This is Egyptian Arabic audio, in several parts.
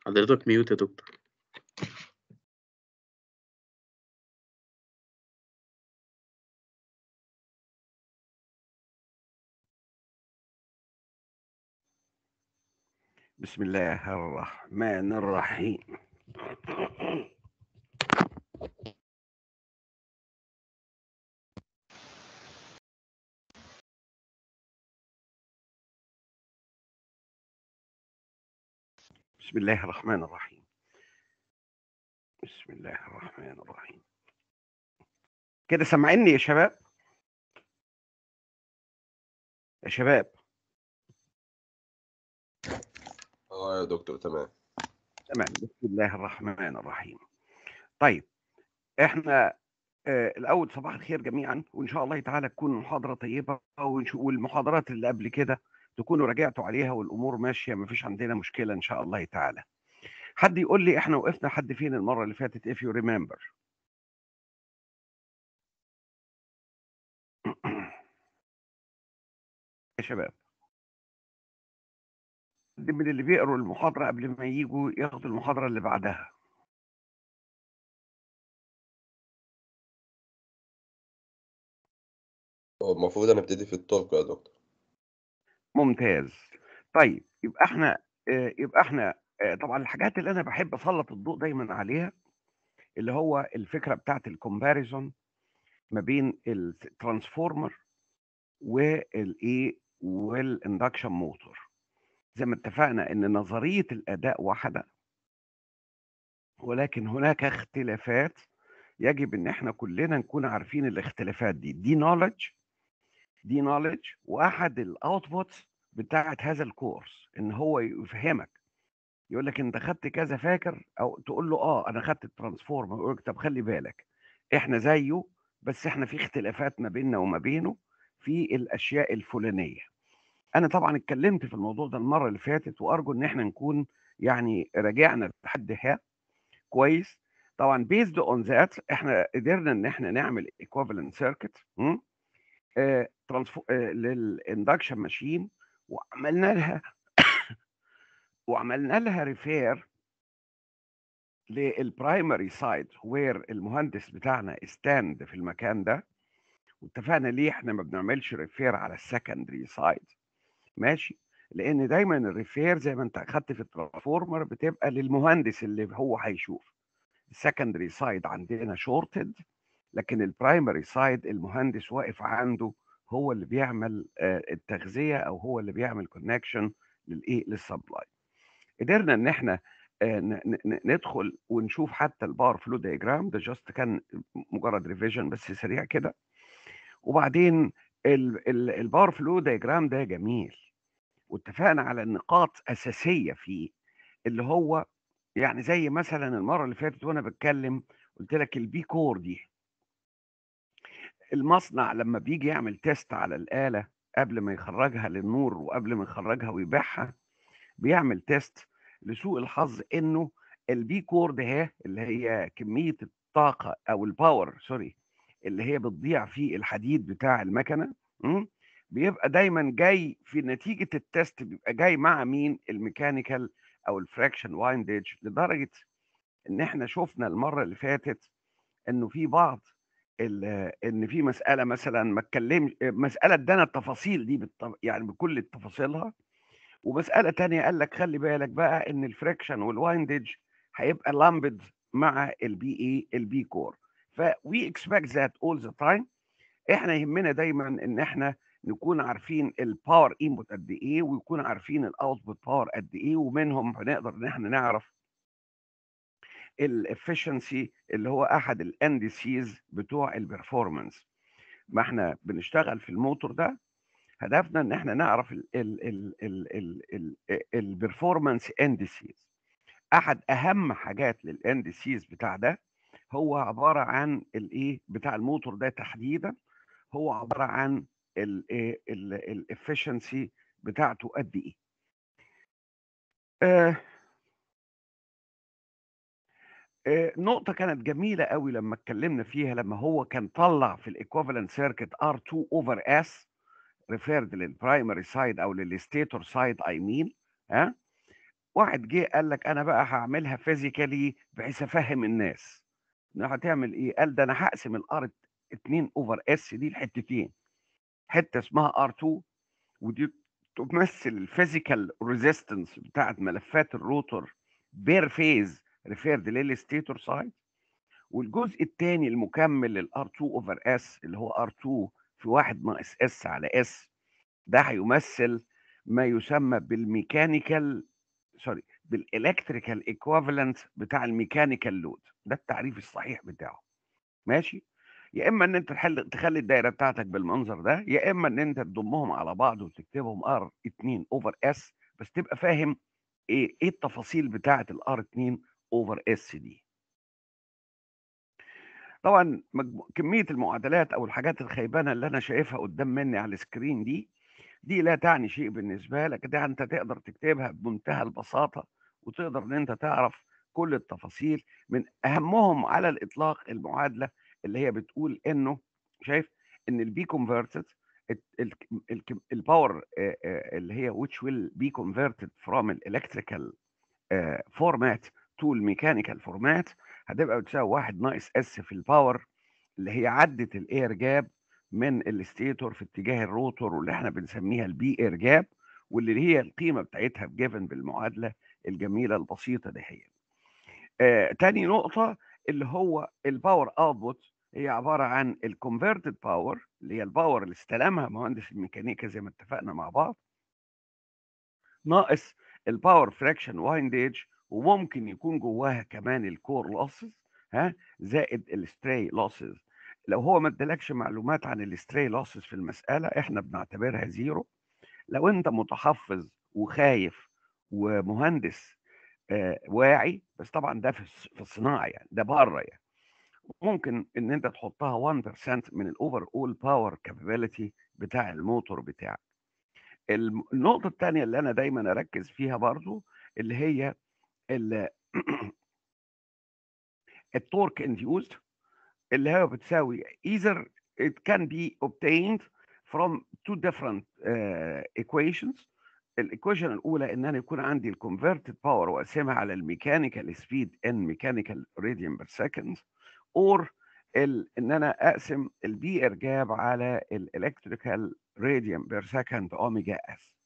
حضرتك ميوت يا دكتور بسم الله الرحمن الرحيم بسم الله الرحمن الرحيم بسم الله الرحمن الرحيم كده سامعيني يا شباب يا شباب اه يا دكتور تمام تمام بسم الله الرحمن الرحيم طيب احنا آه الاول صباح الخير جميعا وان شاء الله تعالى تكون محاضره طيبه ونش- والمحاضرات اللي قبل كده تكونوا راجعتوا عليها والامور ماشيه ما فيش عندنا مشكله ان شاء الله تعالى حد يقول لي احنا وقفنا حد فين المره اللي فاتت if you remember يا شباب حد من اللي بيقروا المحاضره قبل ما يجوا ياخدوا المحاضره اللي بعدها هو المفروض هنبتدي في الترك يا دكتور ممتاز طيب يبقى احنا آه، يبقى احنا آه، طبعا الحاجات اللي انا بحب اسلط الضوء دايما عليها اللي هو الفكره بتاعت الكومباريزون ما بين الترانسفورمر والايه والاندكشن موتور زي ما اتفقنا ان نظريه الاداء واحده ولكن هناك اختلافات يجب ان احنا كلنا نكون عارفين الاختلافات دي دي نولج دي نولج واحد الاوتبوتس بتاعت هذا الكورس ان هو يفهمك يقول لك انت خدت كذا فاكر او تقول له اه انا خدت الترانسفورم يقول لك طب خلي بالك احنا زيه بس احنا في اختلافات ما بيننا وما بينه في الاشياء الفلانيه انا طبعا اتكلمت في الموضوع ده المره اللي فاتت وارجو ان احنا نكون يعني راجعنا لحد ها كويس طبعا بيزد اون ذات احنا قدرنا ان احنا نعمل ايكوفالنت سيركت للاندكشن ماشين وعملنا لها وعملنا لها ريفير للبرايمري سايد وير المهندس بتاعنا استاند في المكان ده واتفقنا ليه احنا ما بنعملش ريفير على السكندري سايد ماشي لان دايما الريفير زي ما انت اخدت في الترانسفورمر بتبقى للمهندس اللي هو هيشوف السكندري سايد عندنا شورتد لكن البرايمري سايد المهندس واقف عنده هو اللي بيعمل آه، التغذيه او هو اللي بيعمل كونكشن للايه للسبلاي قدرنا ان احنا آه، ن- ن- ن- ندخل ونشوف حتى الباور فلو دايجرام ده جاست كان مجرد ريفيجن بس سريع كده وبعدين الباور فلو دايجرام ده جميل واتفقنا على نقاط اساسيه فيه اللي هو يعني زي مثلا المره اللي فاتت وانا بتكلم قلت لك البي كور دي المصنع لما بيجي يعمل تيست على الاله قبل ما يخرجها للنور وقبل ما يخرجها ويبيعها بيعمل تيست لسوء الحظ انه البي كور ده هي اللي هي كميه الطاقه او الباور سوري اللي هي بتضيع في الحديد بتاع المكنه م? بيبقى دايما جاي في نتيجه التيست بيبقى جاي مع مين الميكانيكال او الفراكشن وايندج لدرجه ان احنا شفنا المره اللي فاتت انه في بعض ال- ان في مساله مثلا ما اتكلمش مساله ادانا التفاصيل دي بالط- يعني بكل تفاصيلها ومساله تانية قال لك خلي بالك بقى ان الفريكشن والوايندج هيبقى لامبد مع البي اي البي كور ف we expect that all the time احنا يهمنا دايما ان احنا نكون عارفين الباور انبوت قد ايه ويكون عارفين الاوتبوت باور قد ايه ومنهم بنقدر ان احنا نعرف الافشنسي اللي هو احد الاندسيز بتوع البرفورمانس ما احنا بنشتغل في الموتور ده هدفنا ان احنا نعرف البرفورمانس اندسيز احد اهم حاجات للاندسيز بتاع ده هو عباره عن الايه بتاع الموتور ده تحديدا هو عباره عن الافشنسي بتاعته قد ايه آه آه، نقطة كانت جميلة قوي لما اتكلمنا فيها لما هو كان طلع في الايكوفالنت سيركت R2 اوفر S ريفيرد للبرايمري سايد او للستيتور سايد اي مين ها واحد جه قال لك انا بقى هعملها فيزيكالي بحيث افهم الناس هتعمل ايه قال ده انا هقسم الار 2 اوفر اس دي لحتتين حته اسمها ار 2 ودي تمثل الفيزيكال ريزيستنس بتاعت ملفات الروتور بير فيز ريفيرد للستيتور سايد والجزء الثاني المكمل للار 2 اوفر اس اللي هو ار 2 في 1 ناقص اس على اس ده هيمثل ما يسمى بالميكانيكال سوري بالالكتريكال ايكوفالنت بتاع الميكانيكال لود ده التعريف الصحيح بتاعه ماشي يا اما ان انت تحل تخلي الدايره بتاعتك بالمنظر ده يا اما ان انت تضمهم على بعض وتكتبهم ار 2 اوفر اس بس تبقى فاهم ايه ايه التفاصيل بتاعه الار 2 اوفر اس دي طبعا مجمو... كميه المعادلات او الحاجات الخيبانه اللي انا شايفها قدام مني على السكرين دي دي لا تعني شيء بالنسبه لك ده انت تقدر تكتبها بمنتهى البساطه وتقدر ان انت تعرف كل التفاصيل من اهمهم على الاطلاق المعادله اللي هي بتقول انه شايف ان البي كونفرتد الباور اللي هي which will be converted from electrical format to الميكانيكال فورمات هتبقى بتساوي واحد ناقص اس في الباور اللي هي عدت الاير جاب من الستيتور في اتجاه الروتور واللي احنا بنسميها البي اير جاب واللي هي القيمه بتاعتها جيفن بالمعادله الجميله البسيطه دي هي. آه تاني نقطه اللي هو الباور اوتبوت هي عباره عن الكونفرتد باور اللي هي الباور اللي استلمها مهندس الميكانيكا زي ما اتفقنا مع بعض ناقص الباور فراكشن واينديج وممكن يكون جواها كمان الكور لوسز ها زائد الستري لوسز لو هو ما ادالكش معلومات عن الستري لوسز في المساله احنا بنعتبرها زيرو لو انت متحفظ وخايف ومهندس آه واعي بس طبعا ده في الصناعه يعني ده بره يعني ممكن ان انت تحطها 1% من الاوفر اول باور كابابيلتي بتاع الموتور بتاعك النقطه الثانيه اللي انا دايما اركز فيها برضو اللي هي التورك انديوزد اللي هي بتساوي either it can be obtained from two different uh, equations الايكويشن الاولى ان انا يكون عندي الكونفرتد باور واقسمها على الميكانيكال سبيد ان ميكانيكال راديان بير سكند اور ال ان انا اقسم البي ارجاب على الالكتريكال راديان بير سكند اوميجا اس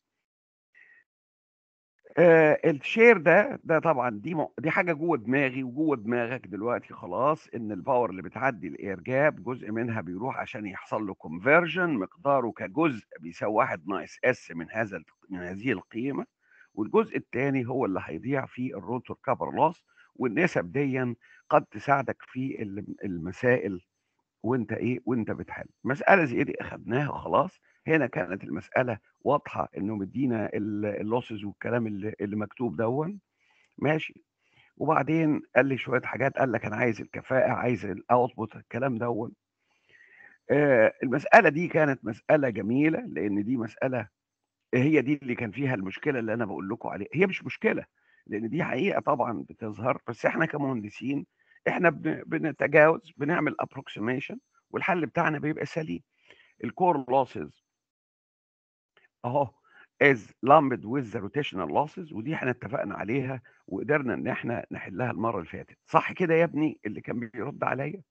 آه الشير ده ده طبعا دي م... دي حاجه جوه دماغي وجوه دماغك دلوقتي خلاص ان الباور اللي بتعدي الاير جاب جزء منها بيروح عشان يحصل له كونفرجن مقداره كجزء بيساوي واحد ناقص اس من هذا من هذه القيمه والجزء الثاني هو اللي هيضيع في الروتور كابر لوس والنسب دي قد تساعدك في المسائل وانت ايه وانت بتحل مساله زي دي اخدناها خلاص هنا كانت المساله واضحه انه مدينا اللوسز والكلام اللي, اللي مكتوب دون ماشي وبعدين قال لي شويه حاجات قال لك انا عايز الكفاءه عايز الاوتبوت الكلام دون آه المساله دي كانت مساله جميله لان دي مساله هي دي اللي كان فيها المشكله اللي انا بقول لكم عليها هي مش مشكله لان دي حقيقه طبعا بتظهر بس احنا كمهندسين احنا بنتجاوز بنعمل ابروكسيميشن والحل بتاعنا بيبقى سليم الكور لوسز اهو از lumped with the rotational losses ودي احنا اتفقنا عليها وقدرنا ان احنا نحلها المره اللي فاتت صح كده يا ابني اللي كان بيرد عليا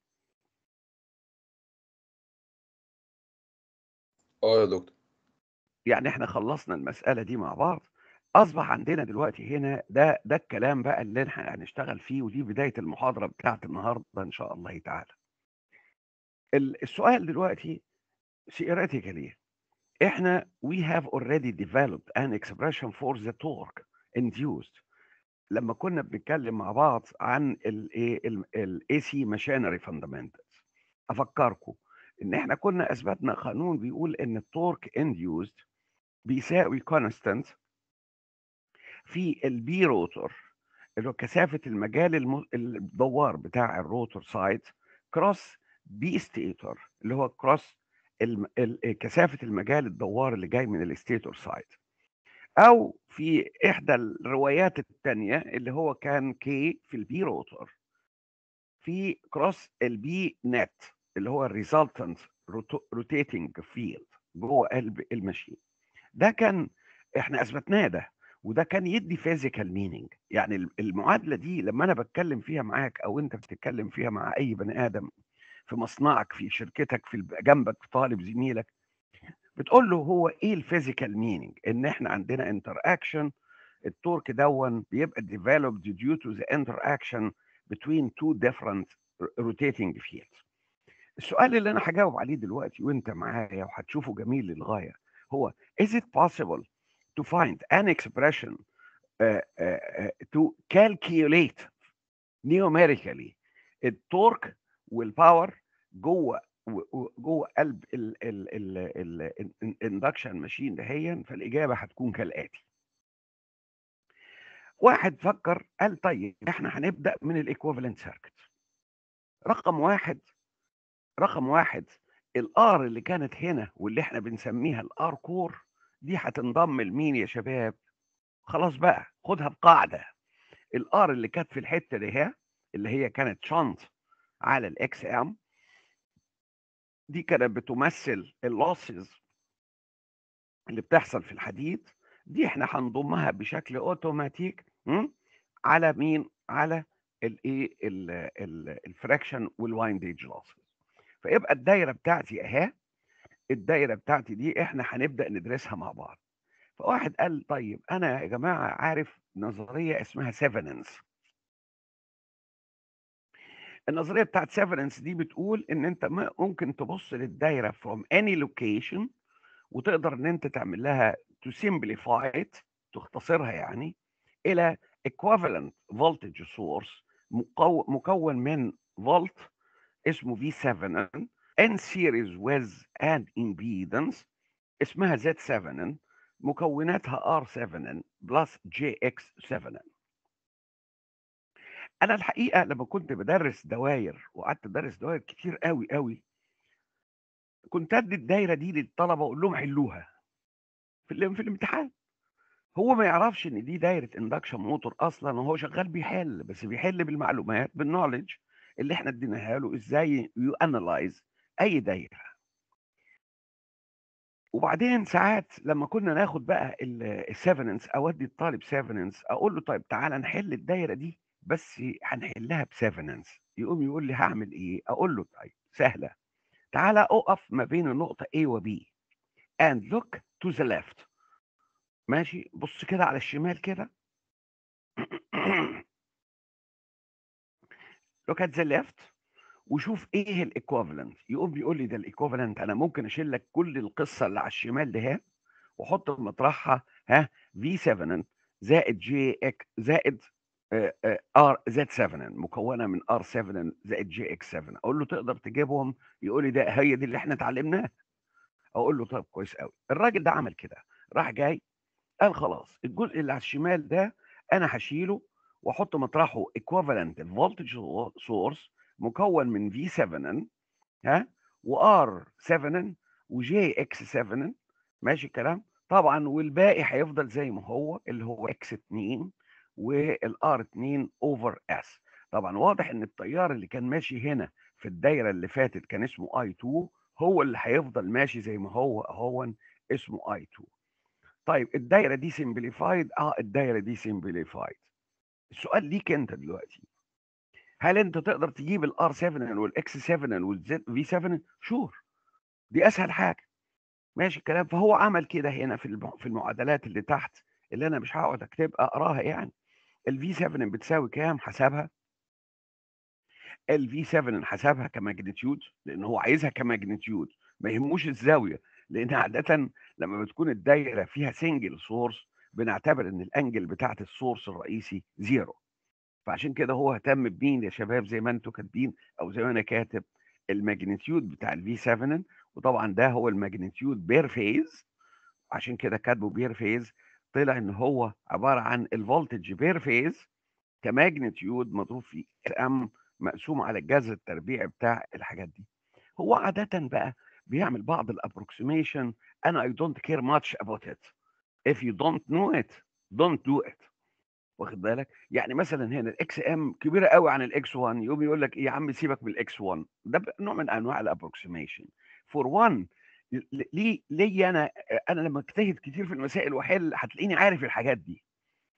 اه يا دكتور يعني احنا خلصنا المساله دي مع بعض اصبح عندنا دلوقتي هنا ده ده الكلام بقى اللي احنا هنشتغل فيه ودي بدايه المحاضره بتاعت النهارده ان شاء الله تعالى السؤال دلوقتي theoretically احنا we have already developed an expression for the torque induced لما كنا بنتكلم مع بعض عن الايه الاي سي ماشينري فاندامنتالز افكركم ان احنا كنا اثبتنا قانون بيقول ان التورك انديوزد بيساوي كونستانت في البي روتور اللي هو كثافه المجال الم... الدوار بتاع الروتور سايد كروس بي ستيتور اللي هو كروس الم... ال... كثافه المجال الدوار اللي جاي من الستيتور سايد او في احدى الروايات الثانيه اللي هو كان كي في البي روتور في كروس البي نت اللي هو الريزلتنت روتيتنج فيلد جوه قلب الماشين ده كان احنا اثبتناه ده وده كان يدي فيزيكال مينينج يعني ال- المعادله دي لما انا بتكلم فيها معاك او انت بتتكلم فيها مع اي بني ادم في مصنعك في شركتك في الب- جنبك في طالب زميلك بتقول له هو ايه الفيزيكال مينينج ان احنا عندنا انتر اكشن التورك دون بيبقى developed due to the interaction between two different rotating fields السؤال اللي انا هجاوب عليه دلوقتي وانت معايا وهتشوفه جميل للغايه هو is it possible to find an expression uh, uh, uh, to calculate numerically التورك والباور جوه و- و- جوه قلب الاندكشن ماشين دهيا فالاجابه هتكون كالاتي واحد فكر قال طيب احنا هنبدا من الايكوفالنت سيركت رقم واحد رقم واحد الار اللي كانت هنا واللي احنا بنسميها الار كور دي هتنضم لمين يا شباب خلاص بقى خدها بقاعده الار اللي كانت في الحته دي هي اللي هي كانت شنط على الاكس ام دي كانت بتمثل اللوسز اللي بتحصل في الحديد دي احنا هنضمها بشكل اوتوماتيك م? على مين على الايه الفراكشن والوايندج لوسز فيبقى الدايره بتاعتي اهي الدايره بتاعتي دي احنا هنبدا ندرسها مع بعض فواحد قال طيب انا يا جماعه عارف نظريه اسمها سيفننس النظريه بتاعت سيفرنس دي بتقول ان انت م- ممكن تبص للدايره from any location وتقدر ان انت تعمل لها to simplify it تختصرها يعني الى equivalent voltage source مكو- مكون من فولت اسمه V7 in series with an impedance اسمها Z7 مكوناتها R7 plus JX7 انا الحقيقه لما كنت بدرس دواير وقعدت ادرس دواير كتير قوي قوي كنت ادي الدايره دي للطلبه واقول لهم حلوها في الام- في الامتحان هو ما يعرفش ان دي دايره اندكشن موتور اصلا وهو شغال بيحل بس بيحل بالمعلومات بالنولج اللي احنا اديناها له ازاي يو انالايز اي دايره وبعدين ساعات لما كنا ناخد بقى السيفننس اودي الطالب سيفننس اقول له طيب تعالى نحل الدايره دي بس هنحلها بسيفننس يقوم يقول لي هعمل ايه اقول له طيب سهله تعالى اقف ما بين النقطه A و B and look to the left ماشي بص كده على الشمال كده look at the left وشوف ايه الايكوفالنت يقوم يقول لي ده الايكوفالنت انا ممكن اشيل لك كل القصه اللي على الشمال ده ها واحط مطرحها ها في 7 زائد جي اك زائد ار زد 7 مكونه من ار 7 زائد جي اكس 7 اقول له تقدر تجيبهم يقول لي ده هي دي اللي احنا اتعلمناها اقول له طب كويس قوي الراجل ده عمل كده راح جاي قال خلاص الجزء اللي على الشمال ده انا هشيله واحط مطرحه equivalent voltage source مكون من في 7 ها وار 7 وجي اكس 7 ماشي الكلام طبعا والباقي هيفضل زي ما هو اللي هو اكس 2 والار 2 اوفر اس طبعا واضح ان التيار اللي كان ماشي هنا في الدايره اللي فاتت كان اسمه اي 2 هو اللي هيفضل ماشي زي ما هو هو اسمه اي 2 طيب الدايره دي سمبليفايد اه الدايره دي سمبليفايد السؤال ليك انت دلوقتي هل انت تقدر تجيب الار 7 والاكس 7 والزد في 7 شور دي اسهل حاجه ماشي الكلام فهو عمل كده هنا في الم- في المعادلات اللي تحت اللي انا مش هقعد اكتبها اقراها يعني الفي 7 بتساوي كام حسبها الفي 7 حسبها كماجنتيود لان هو عايزها كماجنتيود ما يهموش الزاويه لان عاده لما بتكون الدايره فيها سنجل سورس بنعتبر ان الانجل بتاعت السورس الرئيسي زيرو فعشان كده هو اهتم بمين يا شباب زي ما انتوا كاتبين او زي ما انا كاتب الماجنتيود بتاع الفي 7 وطبعا ده هو الماجنتيود بير فيز عشان كده كاتبه بير فيز طلع ان هو عباره عن الفولتج بير فيز كماجنتيود مضروب في ام مقسوم على الجذر التربيعي بتاع الحاجات دي هو عاده بقى بيعمل بعض الابروكسيميشن انا I don't care much about it if you don't know it don't do it واخد بالك يعني مثلا هنا الاكس ام كبيره قوي عن الاكس 1 يقوم يقول لك ايه يا عم سيبك من الاكس 1 ده ب- نوع من انواع الابروكسيميشن فور 1 ليه ليه انا انا لما اجتهد كتير في المسائل واحل هتلاقيني عارف الحاجات دي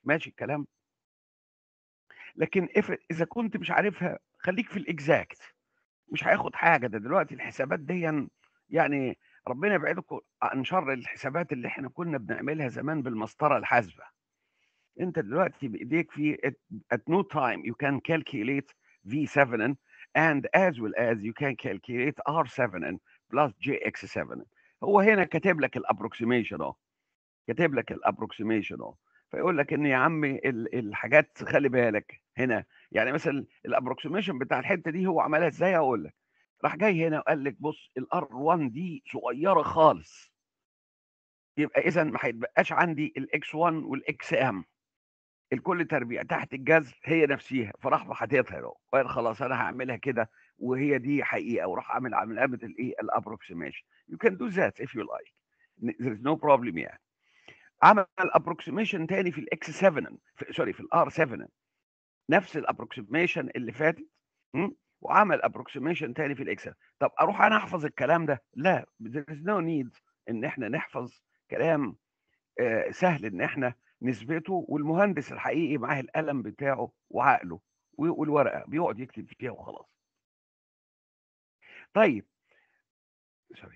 ماشي الكلام لكن if اذا كنت مش عارفها خليك في الاكزاكت مش هياخد حاجه ده دلوقتي الحسابات دي يعني ربنا يبعدكم عن شر الحسابات اللي احنا كنا بنعملها زمان بالمسطره الحاسبه انت دلوقتي بايديك في at, at no time you can calculate V7 and as well as you can calculate R7 plus JX7 هو هنا كاتب لك الابروكسيميشن اهو كاتب لك الابروكسيميشن اهو فيقول لك ان يا عمي الحاجات خلي بالك هنا يعني مثلا الابروكسيميشن بتاع الحته دي هو عملها ازاي اقول لك راح جاي هنا وقال لك بص الار 1 دي صغيره خالص يبقى اذا ما هيتبقاش عندي الاكس 1 والاكس ام الكل تربيع تحت الجذر هي نفسيها فراح حاططها له وقال خلاص انا هعملها كده وهي دي حقيقه وراح اعمل علامه الايه الابروكسيميشن يو كان دو ذات اف يو لايك there is no problem يعني عمل ابروكسيميشن تاني في الاكس 7 سوري في الار 7 نفس الابروكسيميشن اللي فاتت وعمل ابروكسيميشن تاني في الاكس طب اروح انا احفظ الكلام ده لا there is no need ان احنا نحفظ كلام آه سهل ان احنا نثبته والمهندس الحقيقي معاه القلم بتاعه وعقله والورقه بيقعد يكتب فيها وخلاص طيب سوري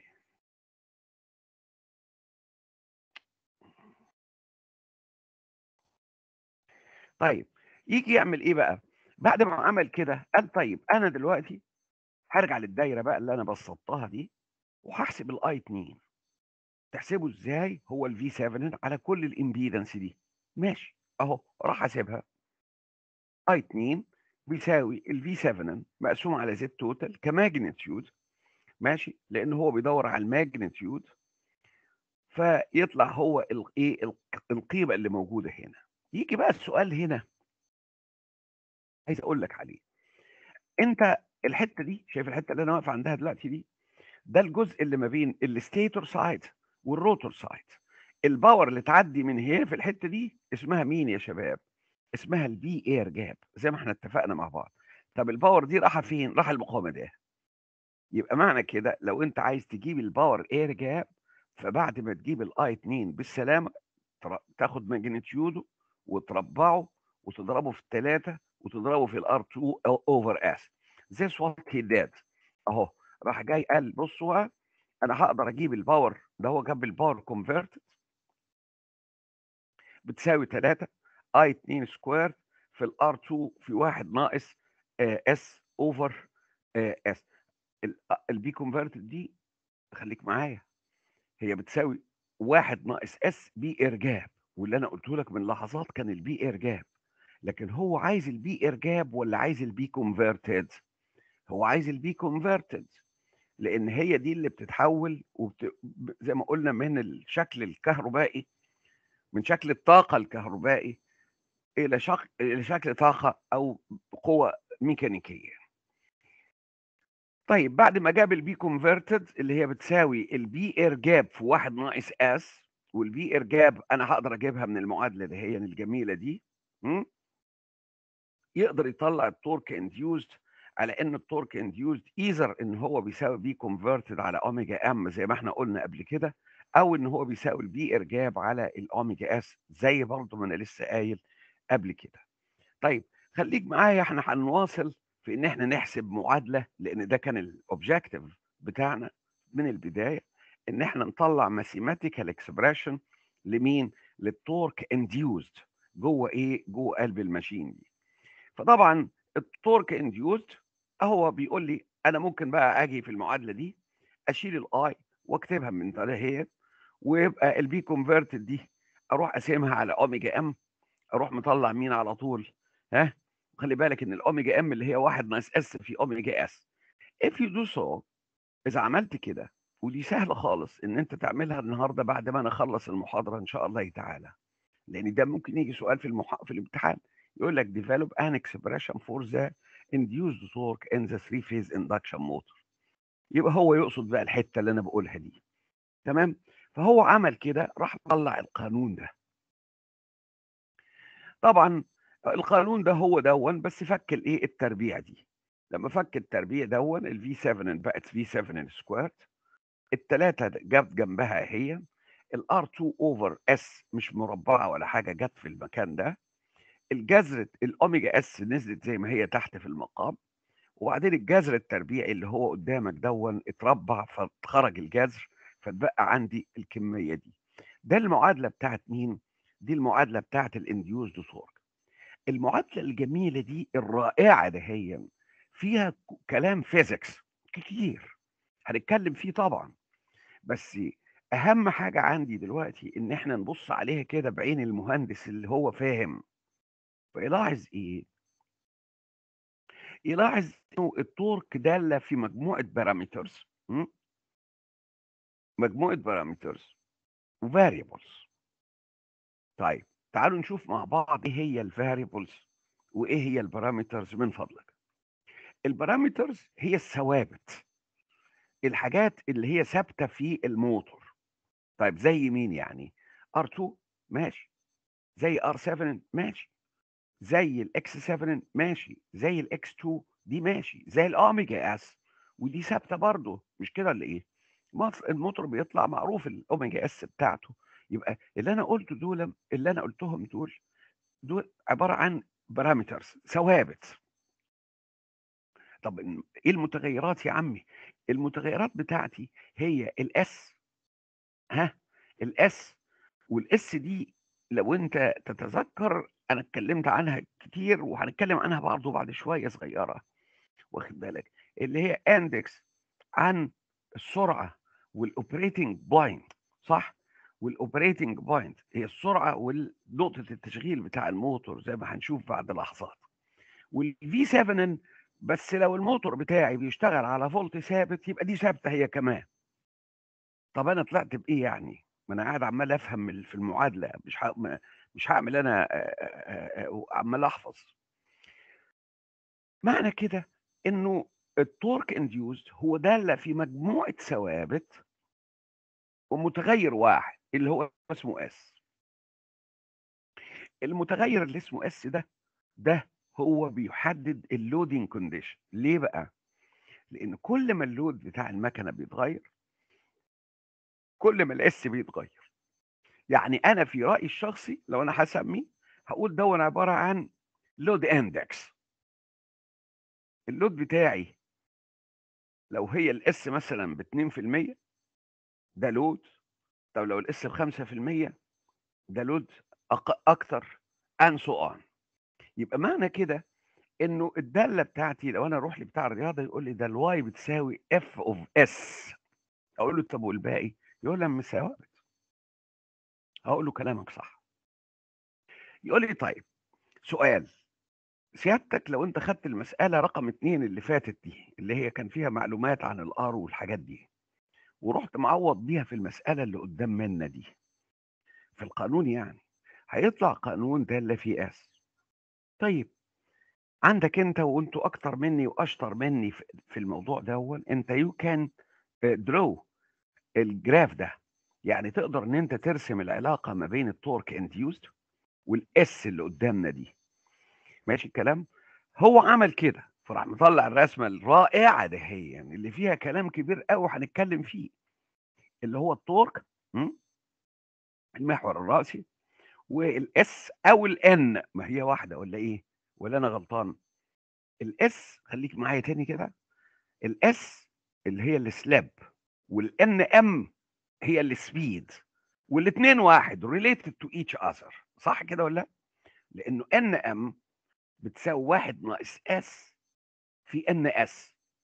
طيب يجي يعمل ايه بقى بعد ما عمل كده قال طيب انا دلوقتي هرجع للدايره بقى اللي انا بسطتها دي وهحسب الاي 2 تحسبه ازاي هو الفي 7 على كل الامبيدنس دي ماشي اهو راح احسبها اي 2 بيساوي الفي 7 مقسوم على زد توتال كماجنتيود ماشي لان هو بيدور على الماجنتيود فيطلع هو الايه القيمه اللي موجوده هنا يجي بقى السؤال هنا عايز اقول لك عليه انت الحته دي شايف الحته اللي انا واقف عندها دلوقتي دي ده الجزء اللي ما بين الستيتور سايد والروتور سايد الباور اللي تعدي من هنا في الحته دي اسمها مين يا شباب اسمها البي اير جاب زي ما احنا اتفقنا مع بعض طب الباور دي رايحه فين راح المقاومه ده يبقى معنى كده لو انت عايز تجيب الباور اير جاب فبعد ما تجيب الاي 2 بالسلامه تاخد ماجنتيوده وتربعه وتضربه في الثلاثه وتضربه في الار 2 اوفر اس This what he did اهو راح جاي قال بصوا انا هقدر اجيب الباور ده هو جاب الباور كونفرتد بتساوي 3 اي 2 سكوير في الار 2 في 1 ناقص اس اوفر اس البي كونفرتد دي خليك معايا هي بتساوي 1 ناقص اس بي ارجاب واللي انا قلته لك من لحظات كان البي ارجاب لكن هو عايز البي ارجاب ولا عايز البي كونفرتد هو عايز البي كونفرتد لان هي دي اللي بتتحول وبت... زي ما قلنا من الشكل الكهربائي من شكل الطاقه الكهربائي الى شك... الى شكل طاقه او قوه ميكانيكيه طيب بعد ما جاب البي كونفرتد اللي هي بتساوي البي ارجاب في 1 ناقص اس والبي ارجاب انا هقدر اجيبها من المعادله اللي هي الجميله دي م? يقدر يطلع التورك انديوزد على ان التورك انديوزد ايزر ان هو بيساوي بي كونفرتد على اوميجا ام زي ما احنا قلنا قبل كده او ان هو بيساوي البي ارجاب على الاوميجا اس زي برضه ما انا لسه قايل قبل كده طيب خليك معايا احنا هنواصل في ان احنا نحسب معادله لان ده كان الاوبجيكتيف بتاعنا من البدايه ان احنا نطلع ماثيماتيكال اكسبريشن لمين للتورك انديوزد جوه ايه جوه قلب الماشين دي فطبعا التورك انديوزد هو بيقول لي انا ممكن بقى اجي في المعادله دي اشيل الاي واكتبها من طريقه هي ويبقى البي كونفرتد دي اروح اقسمها على اوميجا ام اروح مطلع مين على طول ها خلي بالك ان الاوميجا ام اللي هي 1 ناقص اس في اوميجا اس if you do so اذا عملت كده ودي سهله خالص ان انت تعملها النهارده بعد ما انا اخلص المحاضره ان شاء الله تعالى لان ده ممكن يجي سؤال في المح... في الامتحان يقول لك develop an expression for the induced torque in the three phase induction motor يبقى هو يقصد بقى الحته اللي انا بقولها دي تمام فهو عمل كده راح طلع القانون ده طبعا القانون ده هو دون بس فك الايه التربيع دي لما فك التربيع دون الفي 7 بقت في 7 سكوير الثلاثه جت جنبها هي الار 2 اوفر اس مش مربعه ولا حاجه جت في المكان ده الجذر الاوميجا اس نزلت زي ما هي تحت في المقام وبعدين الجذر التربيعي اللي هو قدامك دون اتربع فخرج الجذر فتبقى عندي الكميه دي ده المعادله بتاعت مين دي المعادله بتاعت الانديوزد تورك المعادله الجميله دي الرائعه دهيا فيها ك- كلام فيزيكس كتير هنتكلم فيه طبعا بس اهم حاجه عندي دلوقتي ان احنا نبص عليها كده بعين المهندس اللي هو فاهم فيلاحظ ايه يلاحظ انه التورك داله في مجموعه بارامترز مجموعه بارامترز وفاريبلز طيب تعالوا نشوف مع بعض ايه هي الفاريبلز وايه هي البارامترز من فضلك البارامترز هي الثوابت الحاجات اللي هي ثابته في الموتور طيب زي مين يعني R2 ماشي زي R7 ماشي زي الاكس 7 ماشي زي الاكس 2 دي ماشي زي الاوميجا اس ودي ثابته برضه مش كده ولا ايه مص- الموتور بيطلع معروف الاوميجا اس بتاعته يبقى اللي انا قلته دول اللي انا قلتهم دول دول عباره عن بارامترز ثوابت طب ال- ايه المتغيرات يا عمي المتغيرات بتاعتي هي الاس ها الاس والاس دي لو انت تتذكر انا اتكلمت عنها كتير وهنتكلم عنها برضه بعد شويه صغيره واخد بالك اللي هي اندكس عن السرعه والاوبريتنج بوينت صح والاوبريتنج بوينت هي السرعه ونقطه التشغيل بتاع الموتور زي ما هنشوف بعد لحظات والفي 7 بس لو الموتور بتاعي بيشتغل على فولت ثابت يبقى دي ثابته هي كمان طب انا طلعت بايه يعني ما انا قاعد عمال افهم من- في المعادله مش ه... ما- مش هعمل انا آه، آه، آه، عمال احفظ معنى كده انه التورك انديوزد هو داله في مجموعه ثوابت ومتغير واحد اللي هو اسمه اس المتغير اللي اسمه اس ده ده هو بيحدد اللودينج كونديشن ليه بقى لان كل ما اللود بتاع المكنه بيتغير كل ما الاس بيتغير يعني انا في رايي الشخصي لو انا هسميه هقول ده عباره عن لود اندكس اللود بتاعي لو هي الاس مثلا ب 2% ده لود طب لو الاس ب 5% ده لود أق- اكتر and so on يبقى معنى كده انه الداله بتاعتي لو انا اروح لبتاع الرياضه يقول لي ده الواي بتساوي اف اوف اس اقول له طب والباقي يقول لي مش ثوابت هقول له كلامك صح يقول لي طيب سؤال سيادتك لو انت خدت المساله رقم اتنين اللي فاتت دي اللي هي كان فيها معلومات عن الار والحاجات دي ورحت معوض بيها في المساله اللي قدام منا دي في القانون يعني هيطلع قانون داله في اس طيب عندك انت وانتوا اكتر مني واشطر مني في في الموضوع ده انت يو كان درو الجراف ده يعني تقدر ان انت ترسم العلاقه ما بين التورك انديوزد والاس اللي قدامنا دي ماشي الكلام هو عمل كده فراح مطلع الرسمه الرائعه دهيا يعني اللي فيها كلام كبير قوي هنتكلم فيه اللي هو التورك م? المحور الراسي والاس او الان ما هي واحده ولا ايه ولا انا غلطان الاس خليك معايا تاني كده الاس اللي هي السلاب والان ام هي السبيد والاثنين واحد related to each other صح كده ولا لا؟ لانه ان ام بتساوي واحد ناقص اس في ان اس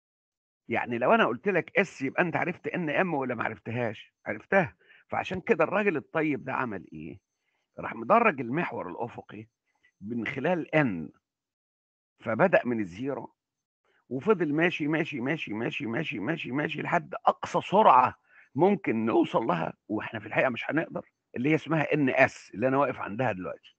يعني لو انا قلت لك اس يبقى انت عرفت ان ام ولا ما عرفتهاش عرفتها فعشان كده الراجل الطيب ده عمل ايه راح مدرج المحور الافقي من خلال ان فبدا من الزيرو وفضل ماشي ماشي ماشي ماشي ماشي ماشي ماشي لحد اقصى سرعه ممكن نوصل لها واحنا في الحقيقه مش هنقدر اللي هي اسمها ان اس اللي انا واقف عندها دلوقتي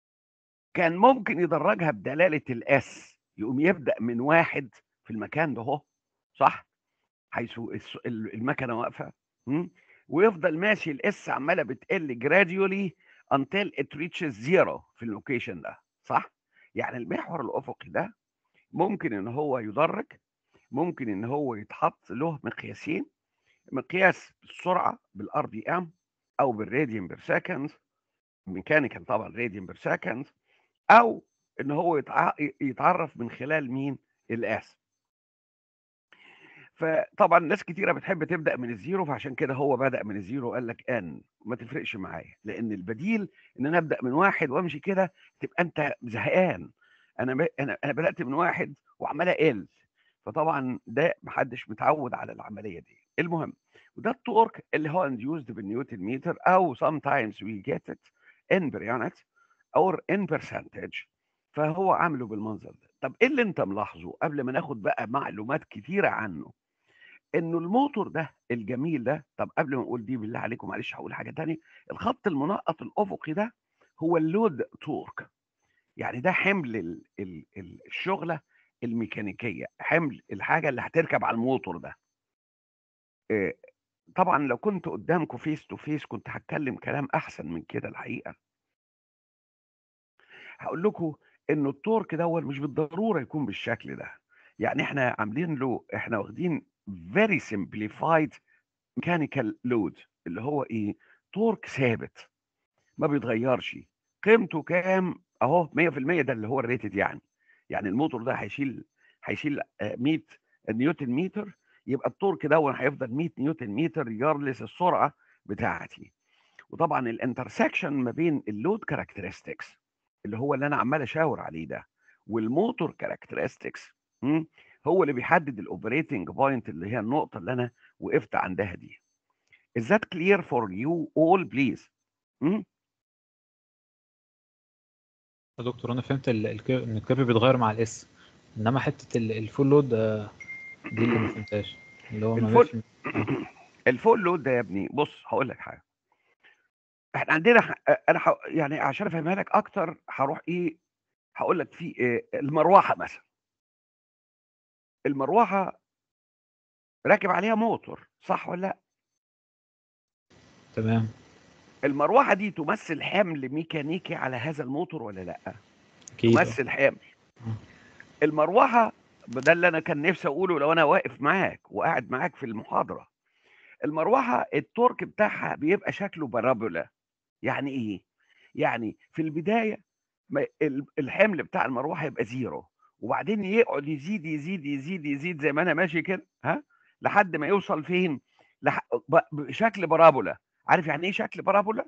كان ممكن يدرجها بدلاله الاس يقوم يبدا من واحد في المكان ده اهو صح حيث الس- ال- المكنه واقفه م? ويفضل ماشي الاس عماله بتقل gradually until it reaches zero في اللوكيشن ده صح يعني المحور الافقي ده ممكن ان هو يدرج ممكن ان هو يتحط له مقياسين مقياس السرعه بالار بي ام او بالراديان بير سكند ميكانيكال طبعا راديان بير سكند او ان هو يتع- يتعرف من خلال مين الاس فطبعا ناس كتيره بتحب تبدا من الزيرو فعشان كده هو بدا من الزيرو وقال لك ان ما تفرقش معايا لان البديل ان انا ابدا من واحد وامشي كده تبقى انت زهقان انا ب... انا انا بدات من واحد وعمال اقل فطبعا ده محدش متعود على العمليه دي المهم وده التورك اللي هو انديوزد بالنيوتن متر او sometimes we get it in per unit or in percentage فهو عامله بالمنظر ده طب ايه اللي انت ملاحظه قبل ما ناخد بقى معلومات كتيره عنه انه الموتور ده الجميل ده طب قبل ما نقول دي بالله عليكم معلش هقول حاجه تانية الخط المنقط الافقي ده هو اللود تورك يعني ده حمل ال ال ال الشغله الميكانيكيه حمل الحاجه اللي هتركب على الموتور ده إيه، طبعا لو كنت قدامكم فيس تو فيس كنت هتكلم كلام احسن من كده الحقيقه هقول لكم انه التورك ده مش بالضروره يكون بالشكل ده يعني احنا عاملين له احنا واخدين very simplified mechanical load اللي هو ايه تورك ثابت ما بيتغيرش قيمته كام اهو 100% ده اللي هو الريتد يعني يعني الموتور ده هيشيل هيشيل آه، 100 نيوتن متر يبقى التورك ده هيفضل 100 نيوتن متر ريجاردلس السرعه بتاعتي وطبعا الانترسكشن ما بين اللود كاركترستكس اللي هو اللي انا عمال اشاور عليه ده والموتور كاركترستكس هو اللي بيحدد الاوبريتنج بوينت اللي هي النقطه اللي انا وقفت عندها دي Is that clear for you all please مم؟ يا دكتور انا فهمت ال- الك- ان الكيرف بيتغير مع الاس انما حته ال- الفول لود آه، دي اللي ما فهمتهاش اللي هو ما الفول بيفهم الفول لود ده يا ابني بص هقول لك حاجه احنا عندنا ح- انا ح... يعني عشان افهمها لك اكتر هروح ايه هقول لك في إيه المروحه مثلا المروحه راكب عليها موتور صح ولا لا تمام المروحه دي تمثل حمل ميكانيكي على هذا الموتور ولا لا اكيد آه. تمثل حمل مم. المروحه ده اللي انا كان نفسي اقوله لو انا واقف معاك وقاعد معاك في المحاضره المروحه التورك بتاعها بيبقى شكله بارابولا يعني ايه يعني في البدايه ما- ال- الحمل بتاع المروحه يبقى زيرو وبعدين يقعد يزيد يزيد يزيد يزيد زي ما انا ماشي كده ها لحد ما يوصل فين لح... ب... بشكل بارابولا عارف يعني ايه شكل بارابولا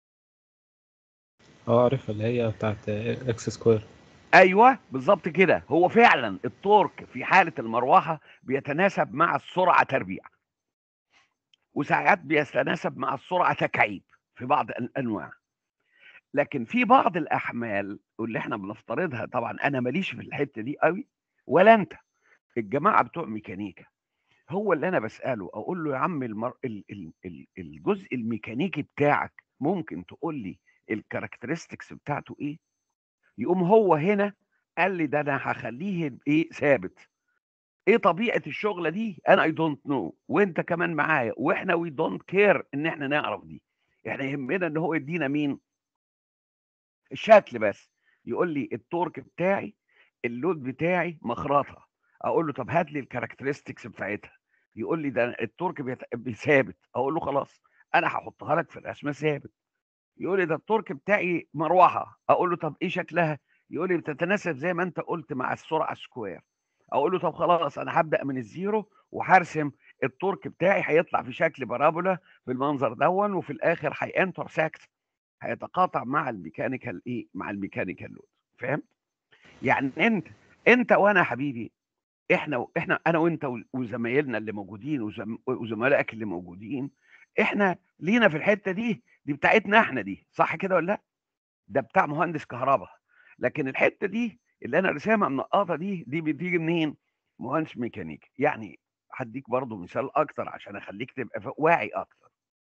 اه عارفها اللي هي بتاعت آه، اكس سكوير ايوه بالظبط كده هو فعلا التورك في حاله المروحه بيتناسب مع السرعه تربيع وساعات بيتناسب مع السرعه تكعيب في بعض الانواع لكن في بعض الاحمال واللي احنا بنفترضها طبعا انا ماليش في الحته دي قوي ولا انت الجماعه بتوع ميكانيكا هو اللي انا بساله اقول له يا عم المر... ال... ال... ال... الجزء الميكانيكي بتاعك ممكن تقول لي الكاركترستكس بتاعته ايه يقوم هو هنا قال لي ده انا هخليه ايه ثابت ايه طبيعه الشغله دي انا اي دونت نو وانت كمان معايا واحنا وي دونت كير ان احنا نعرف دي احنا يهمنا ان هو يدينا مين الشكل بس يقول لي التورك بتاعي اللود بتاعي مخرطه اقول له طب هات لي الكاركترستكس بتاعتها يقول لي ده التورك بيت- ثابت اقول له خلاص انا هحطها لك في الرسمه ثابت يقول لي ده التورك بتاعي مروحه اقول له طب ايه شكلها يقول لي بتتناسب زي ما انت قلت مع السرعه سكوير اقول له طب خلاص انا هبدا من الزيرو وهرسم التورك بتاعي هيطلع في شكل بارابولا بالمنظر دون وفي الاخر هينترسكت هيتقاطع مع الميكانيكال ايه مع الميكانيكال لود فهمت يعني انت انت وانا يا حبيبي احنا احنا انا وانت وزمايلنا اللي موجودين وزم- وزملائك اللي موجودين احنا لينا في الحته دي دي بتاعتنا احنا دي صح كده ولا لا ده بتاع مهندس كهرباء لكن الحته دي اللي انا رسامها منقطه دي دي بتيجي منين مهندس ميكانيكي يعني هديك برضو مثال اكتر عشان اخليك تبقى ف- واعي اكتر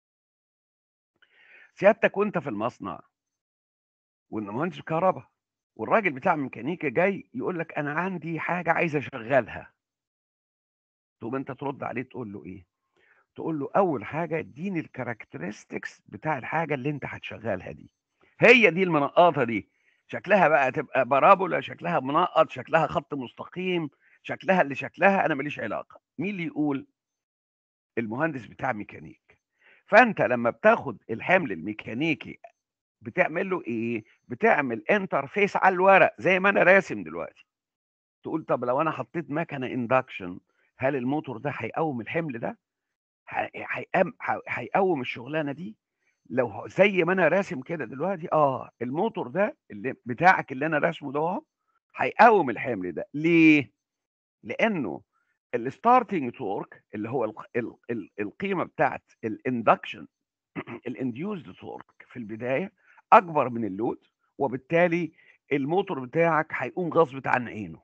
سيادتك وانت في المصنع وان مهندس كهرباء والراجل بتاع ميكانيكا جاي يقول لك انا عندي حاجه عايز اشغلها تقوم انت ترد عليه تقول له ايه تقول له اول حاجه اديني الكاركترستكس بتاع الحاجه اللي انت هتشغلها دي هي دي المنقطه دي شكلها بقى تبقى بارابولا شكلها منقط شكلها خط مستقيم شكلها اللي شكلها انا ماليش علاقه مين اللي يقول المهندس بتاع ميكانيك فانت لما بتاخد الحمل الميكانيكي بتعمل له ايه بتعمل انترفيس على الورق زي ما انا راسم دلوقتي تقول طب لو انا حطيت مكنه اندكشن هل الموتور ده هيقوم الحمل ده هي- هيقام- ه- هيقوم الشغلانه دي لو ه- زي ما انا راسم كده دلوقتي اه الموتور ده اللي بتاعك اللي انا راسمه ده اهو هيقوم الحمل ده ليه لانه الستارتنج تورك اللي هو ال ال ال القيمه بتاعت الاندكشن الانديوزد تورك في البدايه اكبر من اللود وبالتالي الموتور بتاعك هيقوم غصب عن عينه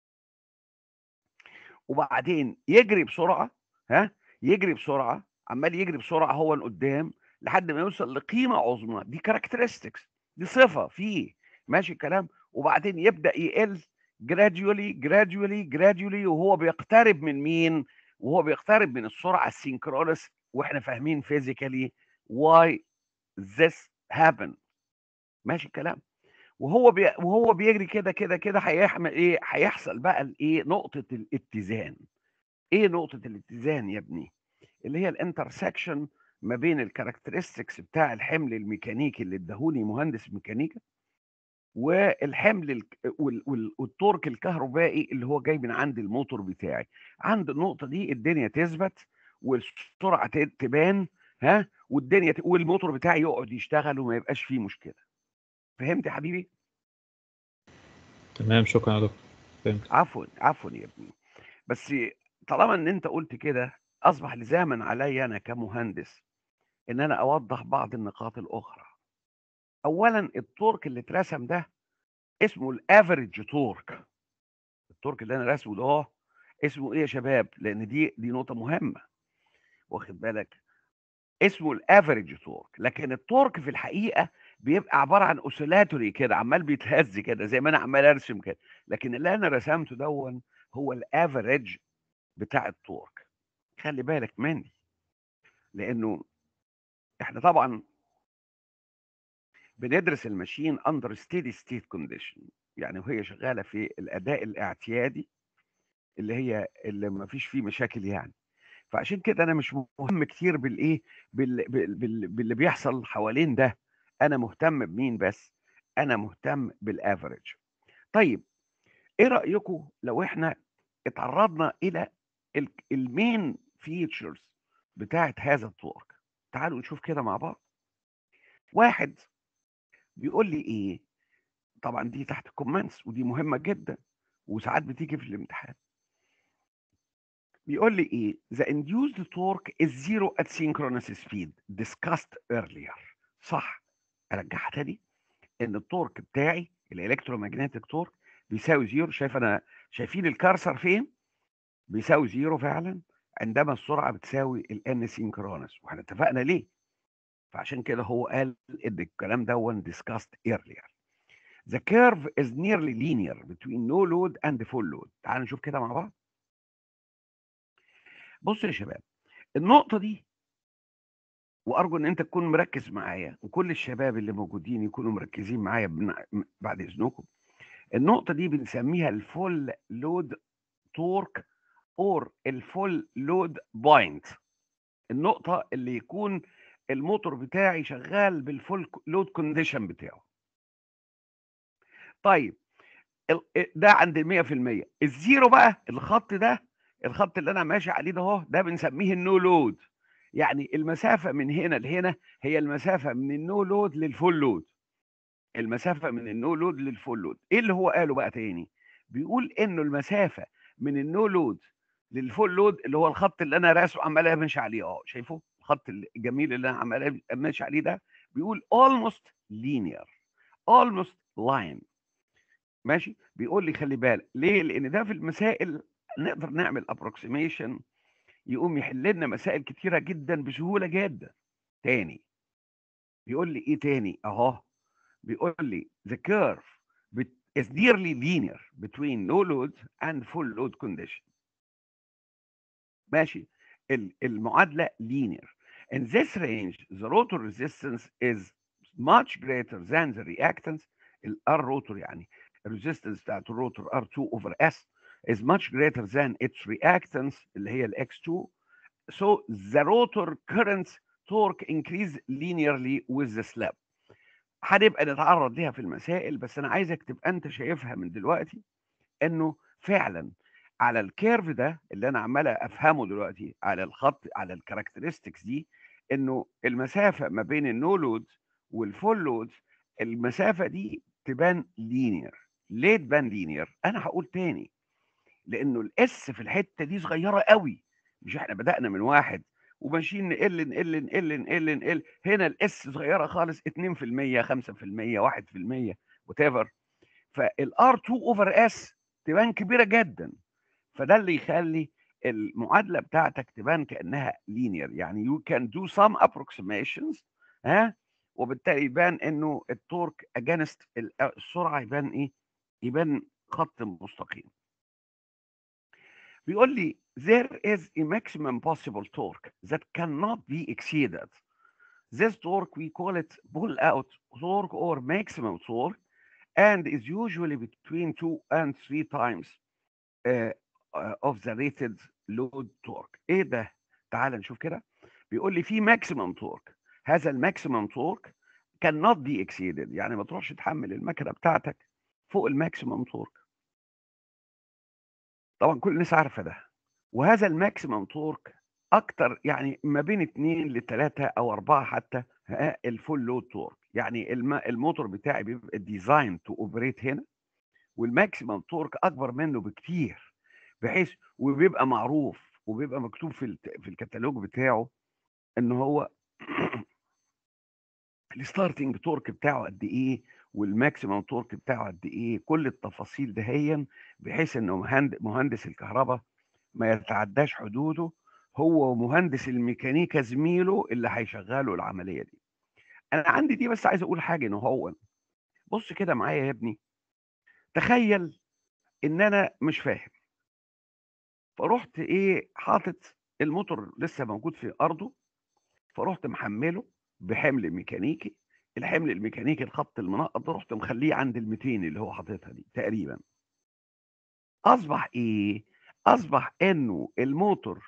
وبعدين يجري بسرعه ها يجري بسرعه عمال يجري بسرعه هو لقدام لحد ما يوصل لقيمه عظمى دي كاركترستكس دي صفه فيه ماشي الكلام وبعدين يبدا يقل gradually gradually gradually وهو بيقترب من مين وهو بيقترب من السرعه السينكرونس واحنا فاهمين فيزيكالي why this happen ماشي الكلام وهو بي... وهو بيجري كده كده كده هيحمل ايه هيحصل بقى الايه نقطه الاتزان ايه نقطه الاتزان يا ابني اللي هي الانترسكشن ما بين الكاركترستكس بتاع الحمل الميكانيكي اللي اداهولي مهندس ميكانيكا والحمل الك- وال- وال- والتورك الكهربائي اللي هو جاي من عند الموتور بتاعي عند النقطه دي الدنيا تثبت والسرعه ت- تبان ها والدنيا ت- والموتور بتاعي يقعد يشتغل وما يبقاش فيه مشكله فهمت يا حبيبي تمام شكرا يا دكتور فهمت عفوا عفوا يا ابني بس طالما ان انت قلت كده اصبح لزاما علي انا كمهندس ان انا اوضح بعض النقاط الاخرى اولا التورك اللي اترسم ده اسمه الافريج تورك التورك اللي انا راسمه ده اهو اسمه ايه يا شباب لان دي دي نقطه مهمه واخد بالك اسمه الافريج تورك لكن التورك في الحقيقه بيبقى عباره عن اوسيلاتوري كده عمال بيتهز كده زي ما انا عمال ارسم كده لكن اللي انا رسمته دون هو الافريج بتاع التورك خلي بالك مني لانه احنا طبعا بندرس الماشين اندر ستيدي ستيت كونديشن يعني وهي شغاله في الاداء الاعتيادي اللي هي اللي ما فيش فيه مشاكل يعني فعشان كده انا مش مهم كتير بالايه بال... بال... بال... باللي بيحصل حوالين ده انا مهتم بمين بس انا مهتم بالافريج طيب ايه رايكم لو احنا اتعرضنا الى ال- المين فيتشرز بتاعت هذا التورك تعالوا نشوف كده مع بعض واحد بيقول لي ايه طبعا دي تحت كومنتس ودي مهمه جدا وساعات بتيجي في الامتحان بيقول لي ايه the induced torque is zero at synchronous speed discussed earlier صح ارجعها تاني ان التورك بتاعي الالكترومagnetic تورك بيساوي زيرو شايف انا شايفين الكارسر فين بيساوي زيرو فعلا عندما السرعه بتساوي الان سينكرونس واحنا اتفقنا ليه فعشان كده هو قال ان الكلام ده discussed earlier the curve is nearly linear between no load and full load تعالوا نشوف كده مع بعض بصوا يا شباب النقطة دي وأرجو إن أنت تكون مركز معايا وكل الشباب اللي موجودين يكونوا مركزين معايا بن- بعد إذنكم النقطة دي بنسميها الفول لود تورك اور الفول لود بوينت النقطة اللي يكون الموتور بتاعي شغال بالفول لود كونديشن بتاعه طيب ال- ده عند ال 100% الزيرو بقى الخط ده الخط اللي انا ماشي عليه ده اهو ده بنسميه النو لود يعني المسافه من هنا لهنا هي المسافه من النو لود للفول لود المسافه من النو لود للفول لود ايه اللي هو قاله بقى تاني بيقول انه المسافه من النو لود للفول لود اللي هو الخط اللي انا راسمه عمال امشي عليه اه شايفه الخط الجميل اللي انا عمال امشي عليه ده بيقول almost linear almost line ماشي بيقول لي خلي بالك ليه لان ده في المسائل نقدر نعمل ابروكسيميشن يقوم يحل لنا مسائل كتيره جدا بسهوله جدا تاني بيقول لي ايه تاني اهو بيقول لي the curve bet- is nearly linear between no load and full load condition ماشي ال- المعادله linear in this range the rotor resistance is much greater than the reactance ال R rotor يعني الريزيستنس بتاعت الروتور R2 over S is much greater than its reactance اللي هي ال X2 so the rotor currents torque increase linearly with the slab هنبقى نتعرض ليها في المسائل بس انا عايزك تبقى انت شايفها من دلوقتي انه فعلا على الكيرف ده اللي انا عمال افهمه دلوقتي على الخط على الكاركترستكس دي انه المسافه ما بين النو لود والفول لود المسافه دي تبان لينير ليه تبان لينير انا هقول تاني لانه الاس في الحته دي صغيره قوي مش احنا بدانا من واحد وماشيين نقل نقل نقل نقل نقل هنا الاس صغيره خالص 2% 5% 1% وات ايفر فالار 2 اوفر اس تبان كبيره جدا فده اللي يخلي المعادله بتاعتك تبان كانها لينير يعني you can do some approximations ها وبالتالي يبان انه التورك اجانست السرعه يبان ايه؟ يبان خط مستقيم. بيقول لي there is a maximum possible torque that cannot be exceeded. This torque we call it pull out torque or maximum torque and is usually between two and three times uh, uh, of the rated load torque. ايه ده؟ تعال نشوف كده. بيقول لي في maximum torque. هذا الماكسيمم تورك cannot be exceeded يعني ما تروحش تحمل المكنه بتاعتك فوق الماكسيمم تورك. طبعا كل الناس عارفه ده. وهذا الماكسيمم تورك اكتر يعني ما بين 2 ل 3 او 4 حتى الفول لود تورك يعني الم- الموتور بتاعي بيبقى ديزاين تو اوبريت هنا والماكسيمم تورك اكبر منه بكتير بحيث وبيبقى معروف وبيبقى مكتوب في الت- في الكتالوج بتاعه ان هو الستارتنج تورك بتاعه قد ايه والماكسيمم تورك بتاعه قد ايه كل التفاصيل دهيا بحيث انه مهند- مهندس الكهرباء ما يتعداش حدوده هو ومهندس الميكانيكا زميله اللي هيشغله العمليه دي انا عندي دي بس عايز اقول حاجه ان هو بص كده معايا يا ابني تخيل ان انا مش فاهم فرحت ايه حاطط الموتور لسه موجود في ارضه فرحت محمله بحمل ميكانيكي الحمل الميكانيكي الخط المنقط ده رحت مخليه عند ال 200 اللي هو حاططها دي تقريبا اصبح ايه اصبح انه الموتور